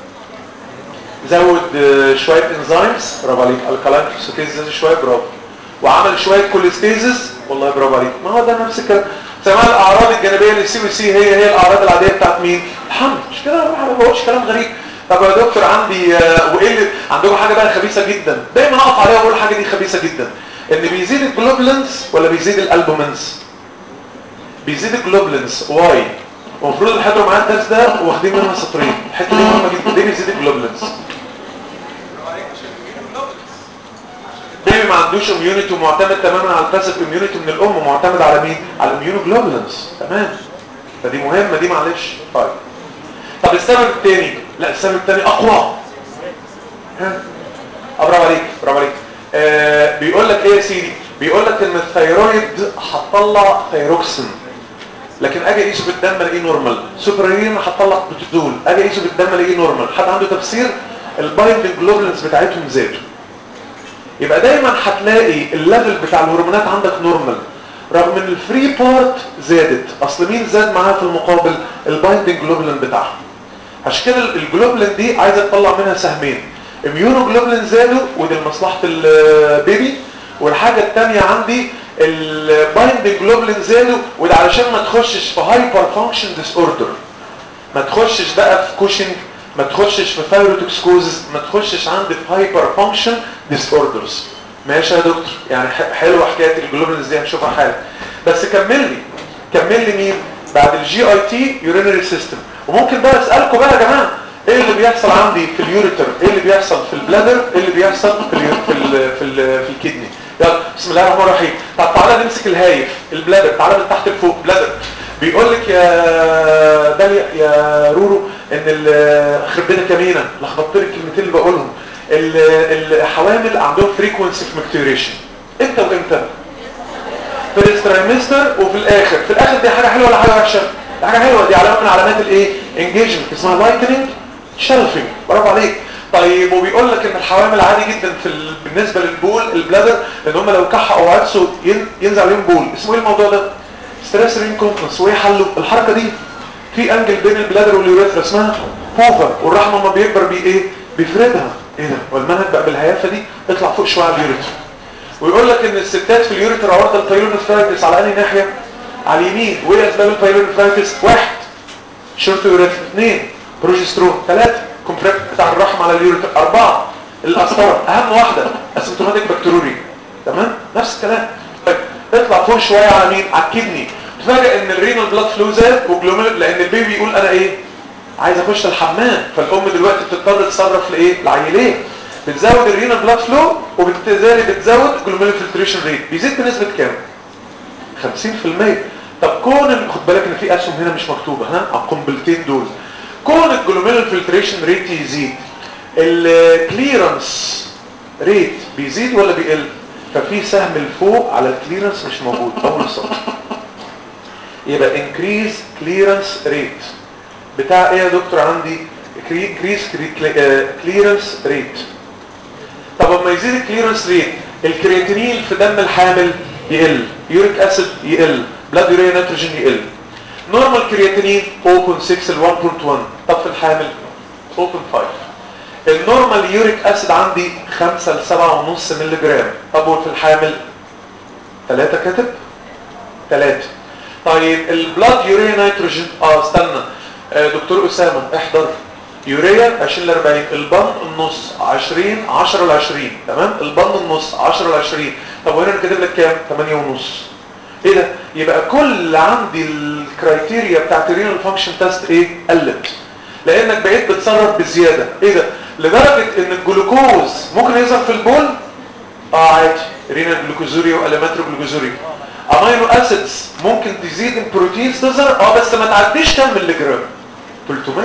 زود شويه انزيمز برافو عليك الكالين كلوسيتيز شويه برافو وعمل شويه كوليستيزس والله برافو عليك ما هو ده نفس الكلام سماع الاعراض الجانبيه للسي او سي هي هي الاعراض العاديه بتاعت مين الحمل مش كده ما بقولش كلام غريب طب يا دكتور عندي وايه اللي عندكم حاجه بقى خبيثه جدا دايما اقف عليها واقول الحاجه دي خبيثه جدا ان بيزيد الجلوبلينز ولا بيزيد الالبومينز بيزيد الجلوبلينز واي المفروض الحضروا معايا الدرس ده واخدين منها سطرين الحته دي مهمه جدا ليه بيزيد الجلوبلينز بيبي ما عندوش اميونيتي ومعتمد تماما على الباسيف اميونيتي من الام معتمد على مين على الاميونوجلوبولينز تمام فدي مهمه دي معلش طيب طب السبب الثاني لا السبب الثاني اقوى ها برافو عليك برافو عليك آه بيقول لك ايه يا سيدي بيقول لك ان الثيرويد هتطلع ثيروكسين لكن اجي اقيسه بالدم الاقيه نورمال سوبرين هتطلع بتدول اجي اقيسه بالدم الاقيه نورمال حد عنده تفسير البايندنج جلوبولينز بتاعتهم زادوا يبقى دايما هتلاقي الليفل بتاع الهرمونات عندك نورمال رغم ان الفري بارت زادت اصل مين زاد معاها في المقابل البايندنج جلوبولين بتاعها عشان كده الجلوبولين دي عايزه تطلع منها سهمين اميونو جلوبولين زادوا ودي لمصلحه البيبي والحاجه الثانيه عندي البايندنج جلوبولين زادوا وده علشان ما تخشش في هايبر فانكشن ديس اوردر ما تخشش بقى في كوشنج ما تخشش في ثايروتوكسكوزس ما تخشش عندي في هايبر فانكشن ديس اوردرز ماشي يا دكتور يعني حلوه حكايه الجلوبولينز دي هنشوفها حالا بس كمل لي كمل لي مين بعد الجي اي تي يورينري سيستم وممكن بقى اسالكم بقى يا جماعه ايه اللي بيحصل عندي في اليوريتر ايه اللي بيحصل في البلادر ايه اللي بيحصل في ال في ال في, ال في الكدني يلا بسم الله الرحمن الرحيم طب تعالى نمسك الهايف البلادر تعالى من تحت لفوق بلادر بيقول لك يا داليا يا رورو ان خرب بيتك يا مينا لخبطت لي الكلمتين اللي بقولهم الحوامل عندهم فريكونسي في مكتوريشن امتى وامتى في الاسترايمستر وفي الاخر في الاخر دي حاجه حلوه ولا حاجه وحشه دي حاجه حلوه دي علامه من علامات الايه انجيجمنت اسمها لايتنينج شلفنج برافو عليك طيب وبيقول لك ان الحوامل عادي جدا في ال... بالنسبه للبول البلادر ان هم لو كحوا او عدسوا ين... ينزل عليهم بول اسمه ايه الموضوع ده ستريس رينكونتنس وايه حله الحركه دي في انجل بين البلادر واليوريثرا اسمها بوفا والرحم لما بيكبر بي ايه بيفردها ايه ده والمنهج بقى بالهيافه دي اطلع فوق شويه على اليوريثرا ويقول لك ان الستات في اليوريثرا عرضه البايلونفرايتس على انهي ناحيه على اليمين وايه اسباب البايلونفرايتس واحد شورت يوريثرا اثنين بروجسترون ثلاثه كومبريت بتاع الرحم على اليوريثرا اربعه القسطره اهم واحده اسيمتوماتيك بكتيروري تمام نفس الكلام طيب اطلع فوق شويه على مين على الكدني تفاجئ ان الرينال بلاد فلو زاد وجلوميرول لان البيبي بيقول انا ايه عايز اخش الحمام فالام دلوقتي بتضطر تتصرف لايه لعيلين بتزود الرينال بلاد فلو وبالتالي بتزود جلوميرول فلتريشن ريت بيزيد بنسبه كام 50% طب كون خد بالك ان في اسهم هنا مش مكتوبه ها على القنبلتين دول كون الجلوميرول فلتريشن ريت يزيد الكليرنس ريت بيزيد ولا بيقل ففي سهم لفوق على الكليرنس مش موجود اول سطر يبقى increase clearance rate بتاع ايه يا دكتور عندي increase clearance rate طب لما يزيد الكليرنس ريت الكرياتينين في دم الحامل يقل يوريك اسيد يقل بلاد يوريا نيتروجين يقل نورمال كرياتينين 0.6 ل 1.1 طب في الحامل 0.5 النورمال يوريك اسيد عندي 5 ل 7.5 مللي جرام طب وفي الحامل 3 كاتب 3 طيب البلاد يوريا نيتروجين اه استنى آه دكتور اسامه احضر يوريا 20 ل 40 البن النص 20 10 ل 20 تمام البن النص 10 ل 20 طب وهنا انا كاتب لك كام 8 ونص ايه ده يبقى كل عندي الكرايتيريا بتاعت الرينال فانكشن تيست ايه قلت لانك بقيت بتصرف بزياده ايه ده لدرجه ان الجلوكوز ممكن يظهر في البول اه عادي رينال جلوكوزوريا واليماترو جلوكوزوريا امينو اسيدز ممكن تزيد البروتينز تظهر اه بس ما تعديش كام ملي جرام 300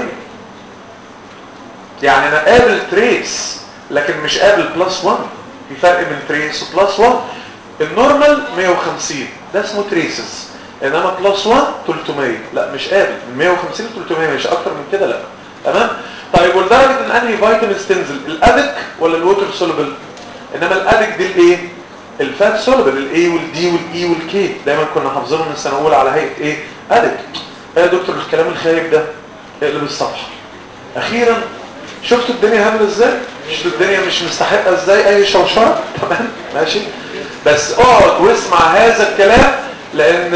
يعني انا قابل تريس لكن مش قابل بلس 1 في فرق بين تريس وبلس 1 النورمال 150 ده اسمه تريسز انما بلس 1 300 لا مش قابل من 150 ل 300 مش اكتر من كده لا تمام طيب ولدرجه ان انهي فيتامينز تنزل الادك ولا الووتر سولوبل انما الادك دي الايه الفات سولوبل الاي والدي والاي والكي دايما كنا حافظينهم من السنه الاولى على هيئه ايه ادك ايه يا دكتور الكلام الخايب ده اقلب الصفحه اخيرا شفتوا الدنيا هبله ازاي شفتوا الدنيا مش مستحقه ازاي اي شوشره تمام ماشي بس اقعد واسمع هذا الكلام لان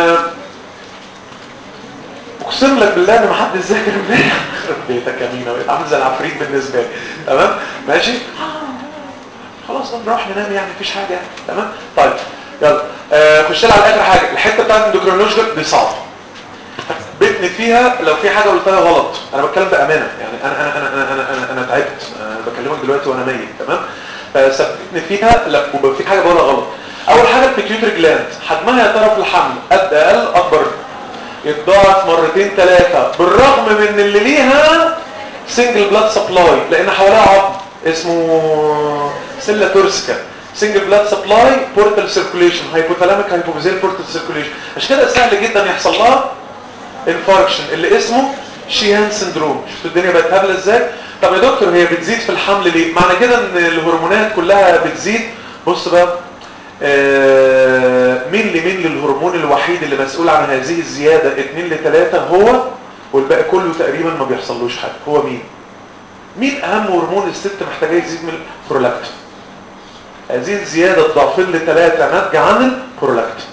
اقسم لك بالله ان ما حد ذاكر امبارح يخرب بيتك يا مينا بقيت عامل زي العفريت بالنسبه لي تمام ماشي خلاص نروح ننام يعني مفيش حاجه يعني تمام طيب يلا آه خش لي على اخر حاجه الحته بتاعت الاندوكرينولوجيكال دي صعبه بتني فيها لو في حاجه قلتها غلط انا بتكلم بامانه يعني انا انا انا انا انا انا, أنا تعبت انا بكلمك دلوقتي وانا ميت تمام فثبتني فيها لو في حاجه بقولها غلط اول حاجه البيتيوتري جلاند حجمها يا ترى في الحمل قد اقل اكبر يتضاعف مرتين ثلاثه بالرغم من اللي ليها سنجل بلاد سبلاي لان حواليها عظم اسمه سيلا تورسكا سنجل بلاد سبلاي بورتال سيركوليشن هايبوثالاميك هايبوفيزيال بورتال سيركوليشن عشان كده سهل جدا يحصل لها انفاركشن اللي اسمه شيهان سندروم شفتوا الدنيا بقت هبله ازاي طب يا دكتور هي بتزيد في الحمل ليه معنى كده ان الهرمونات كلها بتزيد بص بقى آه مين لمين للهرمون الوحيد اللي مسؤول عن هذه الزيادة 2 ل 3 هو والباقي كله تقريبا ما بيحصلوش حاجة هو مين مين اهم هرمون الست محتاجه يزيد من البرولاكتين هذه الزيادة الضعفين لثلاثة ناتجة عن البرولاكتين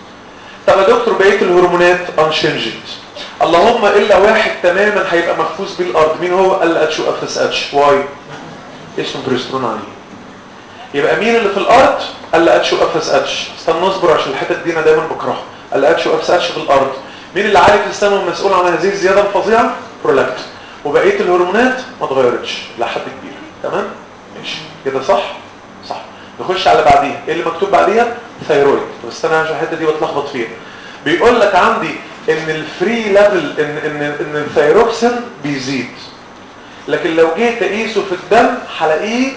طب يا دكتور بقية الهرمونات unchanged اللهم الا واحد تماما هيبقى مفوز بيه الارض مين هو ال اتش واف اس اتش واي اسمه بريسترون عليه يبقى مين اللي في الارض ال اتش واف اس اتش استنى نصبر عشان الحتت دي انا دايما بكرهها ال اتش واف اس اتش في الارض مين اللي عارف السنه ومسؤول عن هذه الزياده الفظيعه برولاكتين وبقيه الهرمونات ما اتغيرتش لحد كبير تمام ماشي كده صح صح نخش على بعديها ايه اللي مكتوب بعديها ثايرويد بس استنى عشان الحته دي بتلخبط فيها بيقول لك عندي ان الفري ليفل ان ان ان الثايروكسين بيزيد لكن لو جيت اقيسه في الدم هلاقيه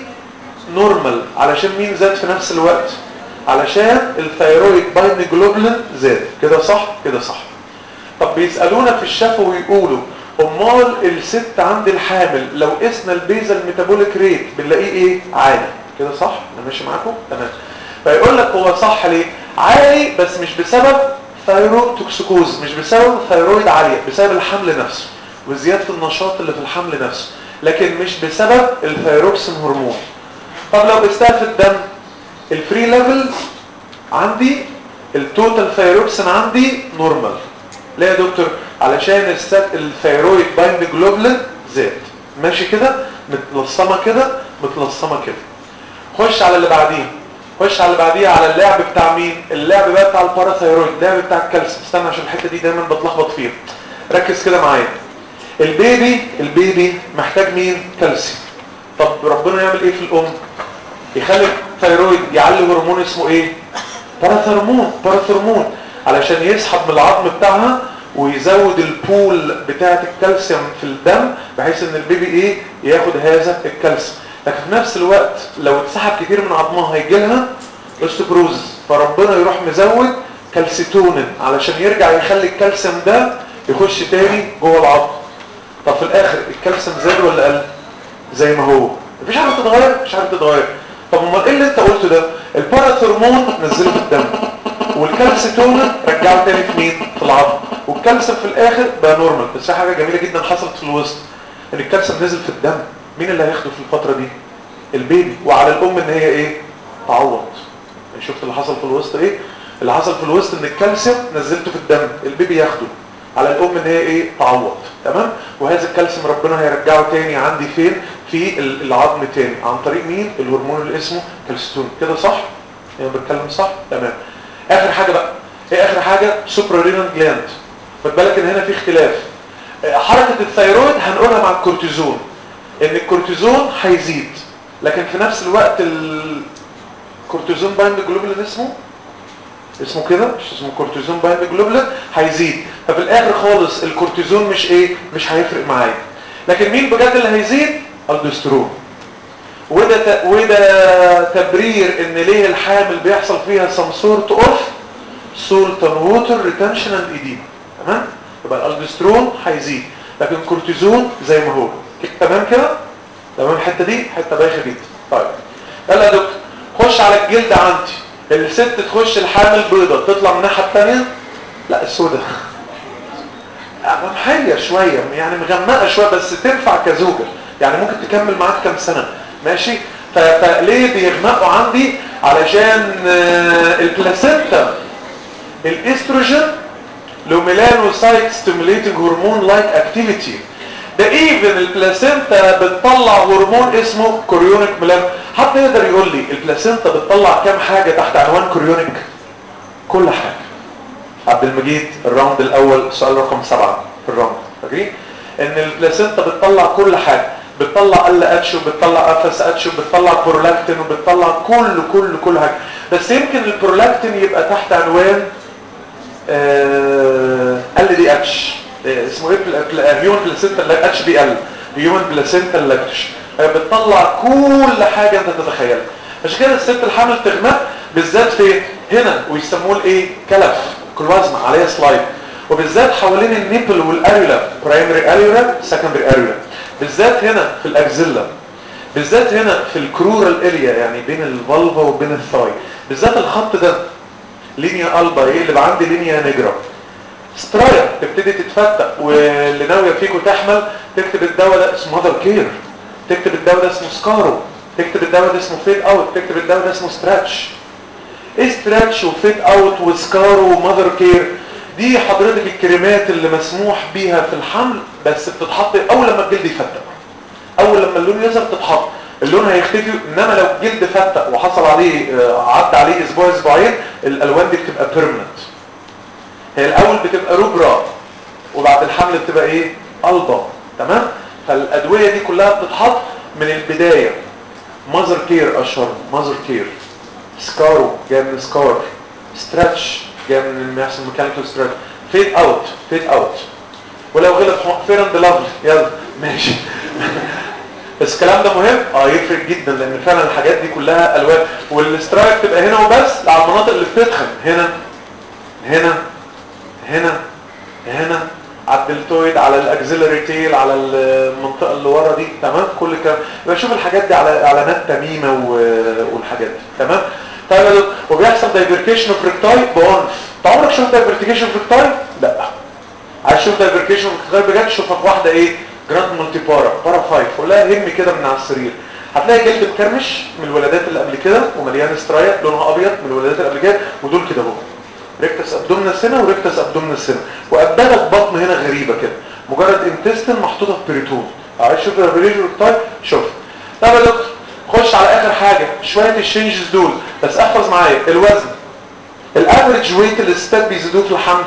نورمال علشان مين زاد في نفس الوقت علشان الثايرويد بايند جلوبلين زاد كده صح كده صح طب بيسالونا في الشفا ويقولوا امال الست عند الحامل لو قسنا البيزل ميتابوليك ريت بنلاقيه ايه عالي كده صح انا ماشي معاكم تمام فيقول لك هو صح ليه عالي بس مش بسبب ثايروتوكسيكوز مش بسبب ثايرويد عاليه بسبب الحمل نفسه وزياده النشاط اللي في الحمل نفسه لكن مش بسبب الثايروكسين هرمون طب لو قستها في الدم الفري ليفل عندي التوتال ثايروكسين عندي نورمال ليه يا دكتور علشان الست الثايرويد بايند جلوبلين زاد ماشي كده متلصمه كده متلصمه كده خش على اللي بعديها خش على اللي بعديها على اللعب بتاع مين اللعب بقى بتاع الباراثايرويد اللعب بتاع الكالسيوم استنى عشان الحته دي دايما بتلخبط فيها ركز كده معايا البيبي البيبي محتاج مين كالسيوم طب ربنا يعمل ايه في الام يخلي الثايرويد يعلي هرمون اسمه ايه باراثرمون باراثرمون علشان يسحب من العظم بتاعها ويزود البول بتاعه الكالسيوم في الدم بحيث ان البيبي ايه ياخد هذا الكالسيوم لكن في نفس الوقت لو اتسحب كتير من عظمها هيجي لها اوستوبروز فربنا يروح مزود كالسيتونين علشان يرجع يخلي الكالسيوم ده يخش تاني جوه العظم طب في الاخر الكالسيوم زاد ولا قل زي ما هو مفيش حاجه تتغير مفيش حاجه تتغير طب امال ايه اللي انت قلته ده الباراثرمون نزله في الدم والكالسيتونين رجعه تاني في مين في العظم والكالسيوم في الاخر بقى نورمال بس في حاجه جميله جدا حصلت في الوسط ان الكالسيوم نزل في الدم مين اللي هياخده في الفتره دي البيبي وعلى الام ان هي ايه تعوض شفت اللي حصل في الوسط ايه اللي حصل في الوسط ان الكالسيوم نزلته في الدم البيبي ياخده على الام ان هي ايه تعوض تمام وهذا الكالسيوم ربنا هيرجعه تاني عندي فين في العظم تاني عن طريق مين الهرمون اللي اسمه كالستون كده صح يعني بتكلم صح تمام اخر حاجه بقى ايه اخر حاجه سوبرارينال جلاند خد بالك ان هنا في اختلاف حركه الثيرويد هنقولها مع الكورتيزون ان الكورتيزون هيزيد لكن في نفس الوقت الكورتيزون بايند جلوبولين اسمه اسمه كده مش اسمه كورتيزون بايند جلوبولين هيزيد ففي الاخر خالص الكورتيزون مش ايه مش هيفرق معايا لكن مين بجد اللي هيزيد الدسترون وده ت... وده تبرير ان ليه الحامل بيحصل فيها some sort of salt and water retention and edema تمام يبقى الالدسترون هيزيد لكن الكورتيزون زي ما هو تمام كده تمام الحته دي حته بايخه جدا طيب يلا يا دكتور خش على الجلد عندي الست تخش الحامل بيضه تطلع من الناحيه الثانيه لا السوداء محير شويه يعني مغمقه شويه بس تنفع كزوجه يعني ممكن تكمل معاك كام سنه ماشي فليه بيغمقوا عندي علشان البلاسينتا الاستروجين لو ميلانوسايت ستيموليتنج هرمون لايك اكتيفيتي ده ايفن البلاسينتا بتطلع هرمون اسمه كوريونيك ميلان حد يقدر يقول لي البلاسينتا بتطلع كام حاجه تحت عنوان كوريونيك كل حاجه عبد المجيد الراوند الاول سؤال رقم سبعة في الراوند فاكرين ان البلاسينتا بتطلع كل حاجه بتطلع ال اتش وبتطلع اف اس اتش وبتطلع برولاكتين وبتطلع كل كل كل حاجه بس يمكن البرولاكتين يبقى تحت عنوان ال دي اتش اسمه ايه هيومن بلاسينتا اتش بي ال هيومن بلاسينتا لاكتش بتطلع كل حاجه انت تتخيلها عشان كده الست الحامل تغمق بالذات في هنا ويسموه الايه كلف كلوازما عليها سلايد وبالذات حوالين النيبل والاريولا برايمري اريولا سكندري اريولا بالذات هنا في الاكزيلا بالذات هنا في الكرورال اريا يعني بين الفالفا وبين الثاي بالذات الخط ده لينيا البا يقلب عندي لينيا نجرا سترايا تبتدي تتفتق واللي ناويه فيكم تحمل تكتب الدواء ده اسمه ماذر كير تكتب الدواء ده اسمه سكارو تكتب الدواء ده اسمه فيد اوت تكتب الدواء ده اسمه ستراتش ايه ستراتش وفيد اوت وسكارو وماذر كير دي حضرتك الكريمات اللي مسموح بيها في الحمل بس بتتحط اول لما الجلد يفتق اول لما اللون يظهر تتحط اللون هيختفي انما لو الجلد فتق وحصل عليه عدى عليه اسبوع اسبوعين الالوان دي بتبقى بيرمننت هي الاول بتبقى روبرا وبعد الحمل بتبقى ايه البا تمام فالادويه دي كلها بتتحط من البدايه ماذر كير اشهر ماذر كير سكارو جاي من سكار ستراتش جاي من المحسن ميكانيكال ستراتش فيد اوت فيد اوت ولو غلط فير اند لافلي يلا ماشي بس الكلام ده مهم اه يفرق جدا لان فعلا الحاجات دي كلها الوان والاسترايك تبقى هنا وبس على المناطق اللي بتدخن هنا هنا هنا هنا على الدلتويد على الاكزيلري تيل على المنطقه اللي ورا دي تمام كل الكلام يبقى شوف الحاجات دي على علامات تميمه والحاجات دي تمام طيب وبيحصل دايفركيشن اوف ريكتاي بعنف انت عمرك شفت دايفركيشن اوف ريكتاي لا عايز تشوف دايفركيشن اوف ريكتاي بجد شوفها في واحده ايه جراند مالتي بارا بارا فايف ولا هم كده من على السرير هتلاقي جلد مكرمش من الولادات اللي قبل كده ومليان سترايا لونها ابيض من الولادات اللي قبل كده ودول كده اهو ريكتس ابدومنا السنة وريكتس ابدومنا السنة وقبلت بطن هنا غريبة كده مجرد انتستن محطوطة في بريتون عايز تشوف الريفيليجن تايب شوف طب يا دكتور خش على اخر حاجة شوية الشينجز دول بس احفظ معايا الوزن الافريج ويت اللي الستات بيزيدوه في الحمل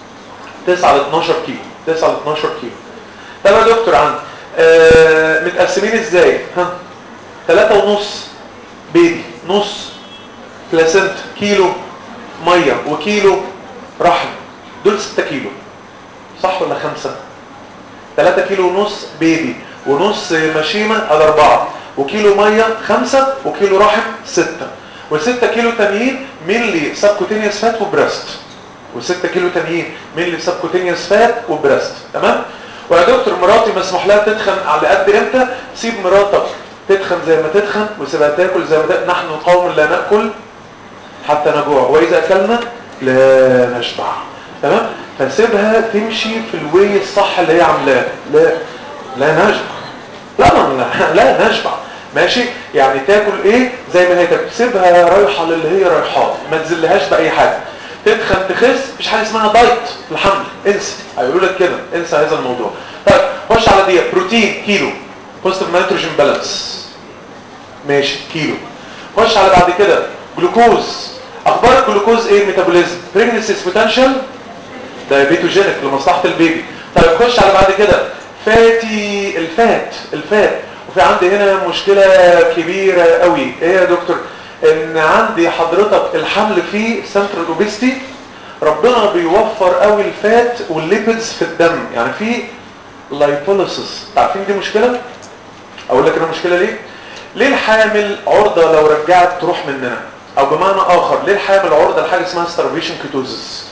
9 ل 12 كيلو 9 ل 12 كيلو طب يا دكتور عندي آه متقسمين ازاي ها 3 ونص بيبي نص بلاسنت كيلو ميه وكيلو رحم دول 6 كيلو صح ولا خمسة 3 كيلو ونص بيبي ونص مشيمة ادي اربعة وكيلو مية خمسة وكيلو رحم ستة وستة كيلو تانيين ملي سبكوتينيوس فات وبريست وستة كيلو تانيين ملي سبكوتينيوس فات وبريست تمام ويا دكتور مراتي مسموح لها تدخن على قد امتى سيب مراتك تدخن زي ما تدخن وسيبها تاكل زي ما تاكل نحن قوم لا ناكل حتى نجوع واذا اكلنا لا نشبع تمام فسيبها تمشي في الوي الصح اللي هي عاملاه لا لا نشبع لا لا لا نشبع ماشي يعني تاكل ايه زي ما هي تاكل سيبها رايحه للي هي رايحاه ما تذلهاش باي حاجه تدخن تخس مفيش حاجه اسمها دايت في الحمل انسى هيقولوا لك كده انسى هذا الموضوع طيب خش على دي بروتين كيلو بوزيتيف نيتروجين بالانس ماشي كيلو خش على بعد كده جلوكوز اخبار الجلوكوز ايه ميتابوليزم بريجنسيس بوتنشال دايابيتوجينيك لمصلحه البيبي طيب خش على بعد كده فاتي الفات الفات وفي عندي هنا مشكله كبيره قوي ايه يا دكتور ان عندي حضرتك الحمل فيه سنترال اوبيستي ربنا بيوفر قوي الفات والليبيدز في الدم يعني في لايبوليسيس عارفين دي مشكله اقول لك انا مشكله ليه ليه الحامل عرضه لو رجعت تروح مننا او بمعنى اخر ليه الحامل عرضه لحاجه اسمها ستارفيشن كيتوزس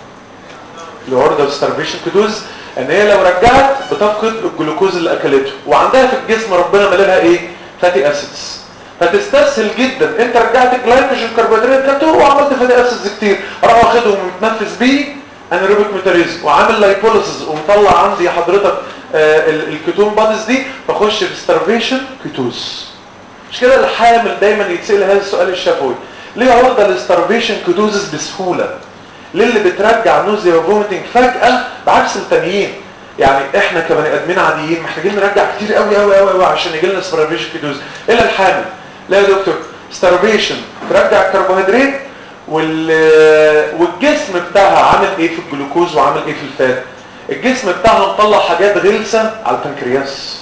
العرضه للستارفيشن كيتوز ان هي لو رجعت بتفقد الجلوكوز اللي اكلته وعندها في الجسم ربنا مليها ايه فاتي اسيدز فتستسهل جدا انت رجعت الجلايكوجين كربوهيدرات كاتو وعملت فاتي اسيدز كتير اروح واخدهم ومتنفس بيه انيروبيك ميتابوليزم وعامل لايبوليسيس ومطلع عندي حضرتك آه الكيتون بادز دي بخش في ستارفيشن كيتوز مش كده الحامل دايما يتسال هذا السؤال الشفوي ليه عرضه للستارفيشن كيتوزس بسهوله ليه اللي بترجع نوزيا وفوميتنج فجاه بعكس التانيين يعني احنا كبني ادمين عاديين محتاجين نرجع كتير قوي قوي قوي قوي عشان يجي لنا ستارفيشن كيتوز الا الحامل لا يا دكتور ستارفيشن ترجع الكربوهيدرات وال والجسم بتاعها عامل ايه في الجلوكوز وعامل ايه في الفات الجسم بتاعها مطلع حاجات غلسه على البنكرياس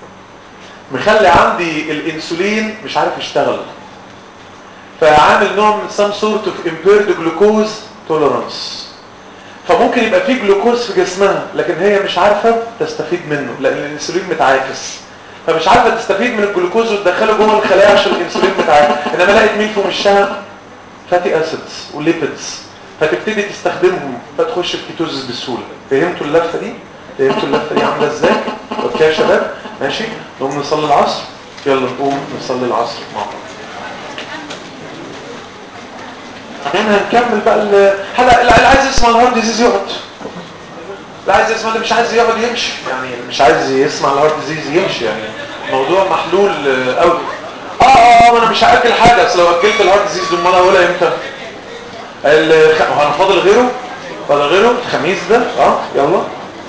مخلي عندي الانسولين مش عارف يشتغل فعامل نوع من some sort of impaired glucose tolerance فممكن يبقى فيه جلوكوز في جسمها لكن هي مش عارفة تستفيد منه لان الانسولين متعاكس فمش عارفة تستفيد من الجلوكوز وتدخله جوه الخلايا عشان الانسولين متعاكس انما لقيت مين في وشها فاتي اسيدز وليبيدز فتبتدي تستخدمهم فتخش في كيتوزس بسهولة فهمتوا اللفة دي؟ فهمتوا اللفة دي عاملة ازاي؟ اوكي يا شباب ماشي نقوم نصلي العصر يلا نقوم نصلي العصر مع بعض بعدين هنكمل بقى ال- هلا اللي عايز يسمع الهارد ديزيز يقعد اللي عايز يسمع اللي مش عايز يقعد يمشي يعني اللي مش عايز يسمع الهارد ديزيز يمشي يعني الموضوع محلول آه، قوي اه اه اه ما انا مش هاجل حاجه اصل لو اجلت الهارد ديزيز امال هقولها امتى الخ... هو انا فاضل غيره فاضل غيره الخميس ده اه يلا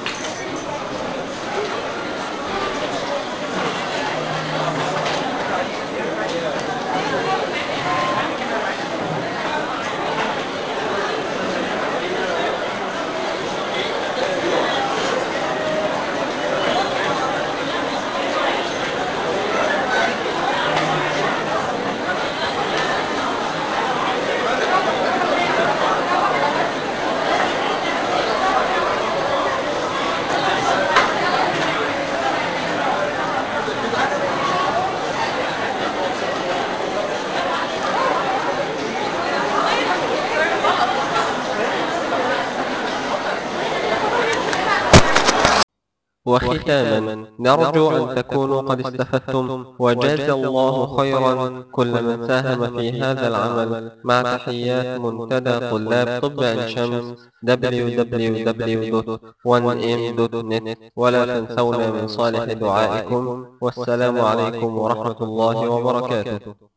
وختاما نرجو أن تكونوا قد استفدتم وجاز الله خيرا كل من ساهم في هذا العمل مع تحيات منتدى طلاب طب عين شمس www.1m.net ولا تنسونا من صالح دعائكم والسلام عليكم ورحمة الله وبركاته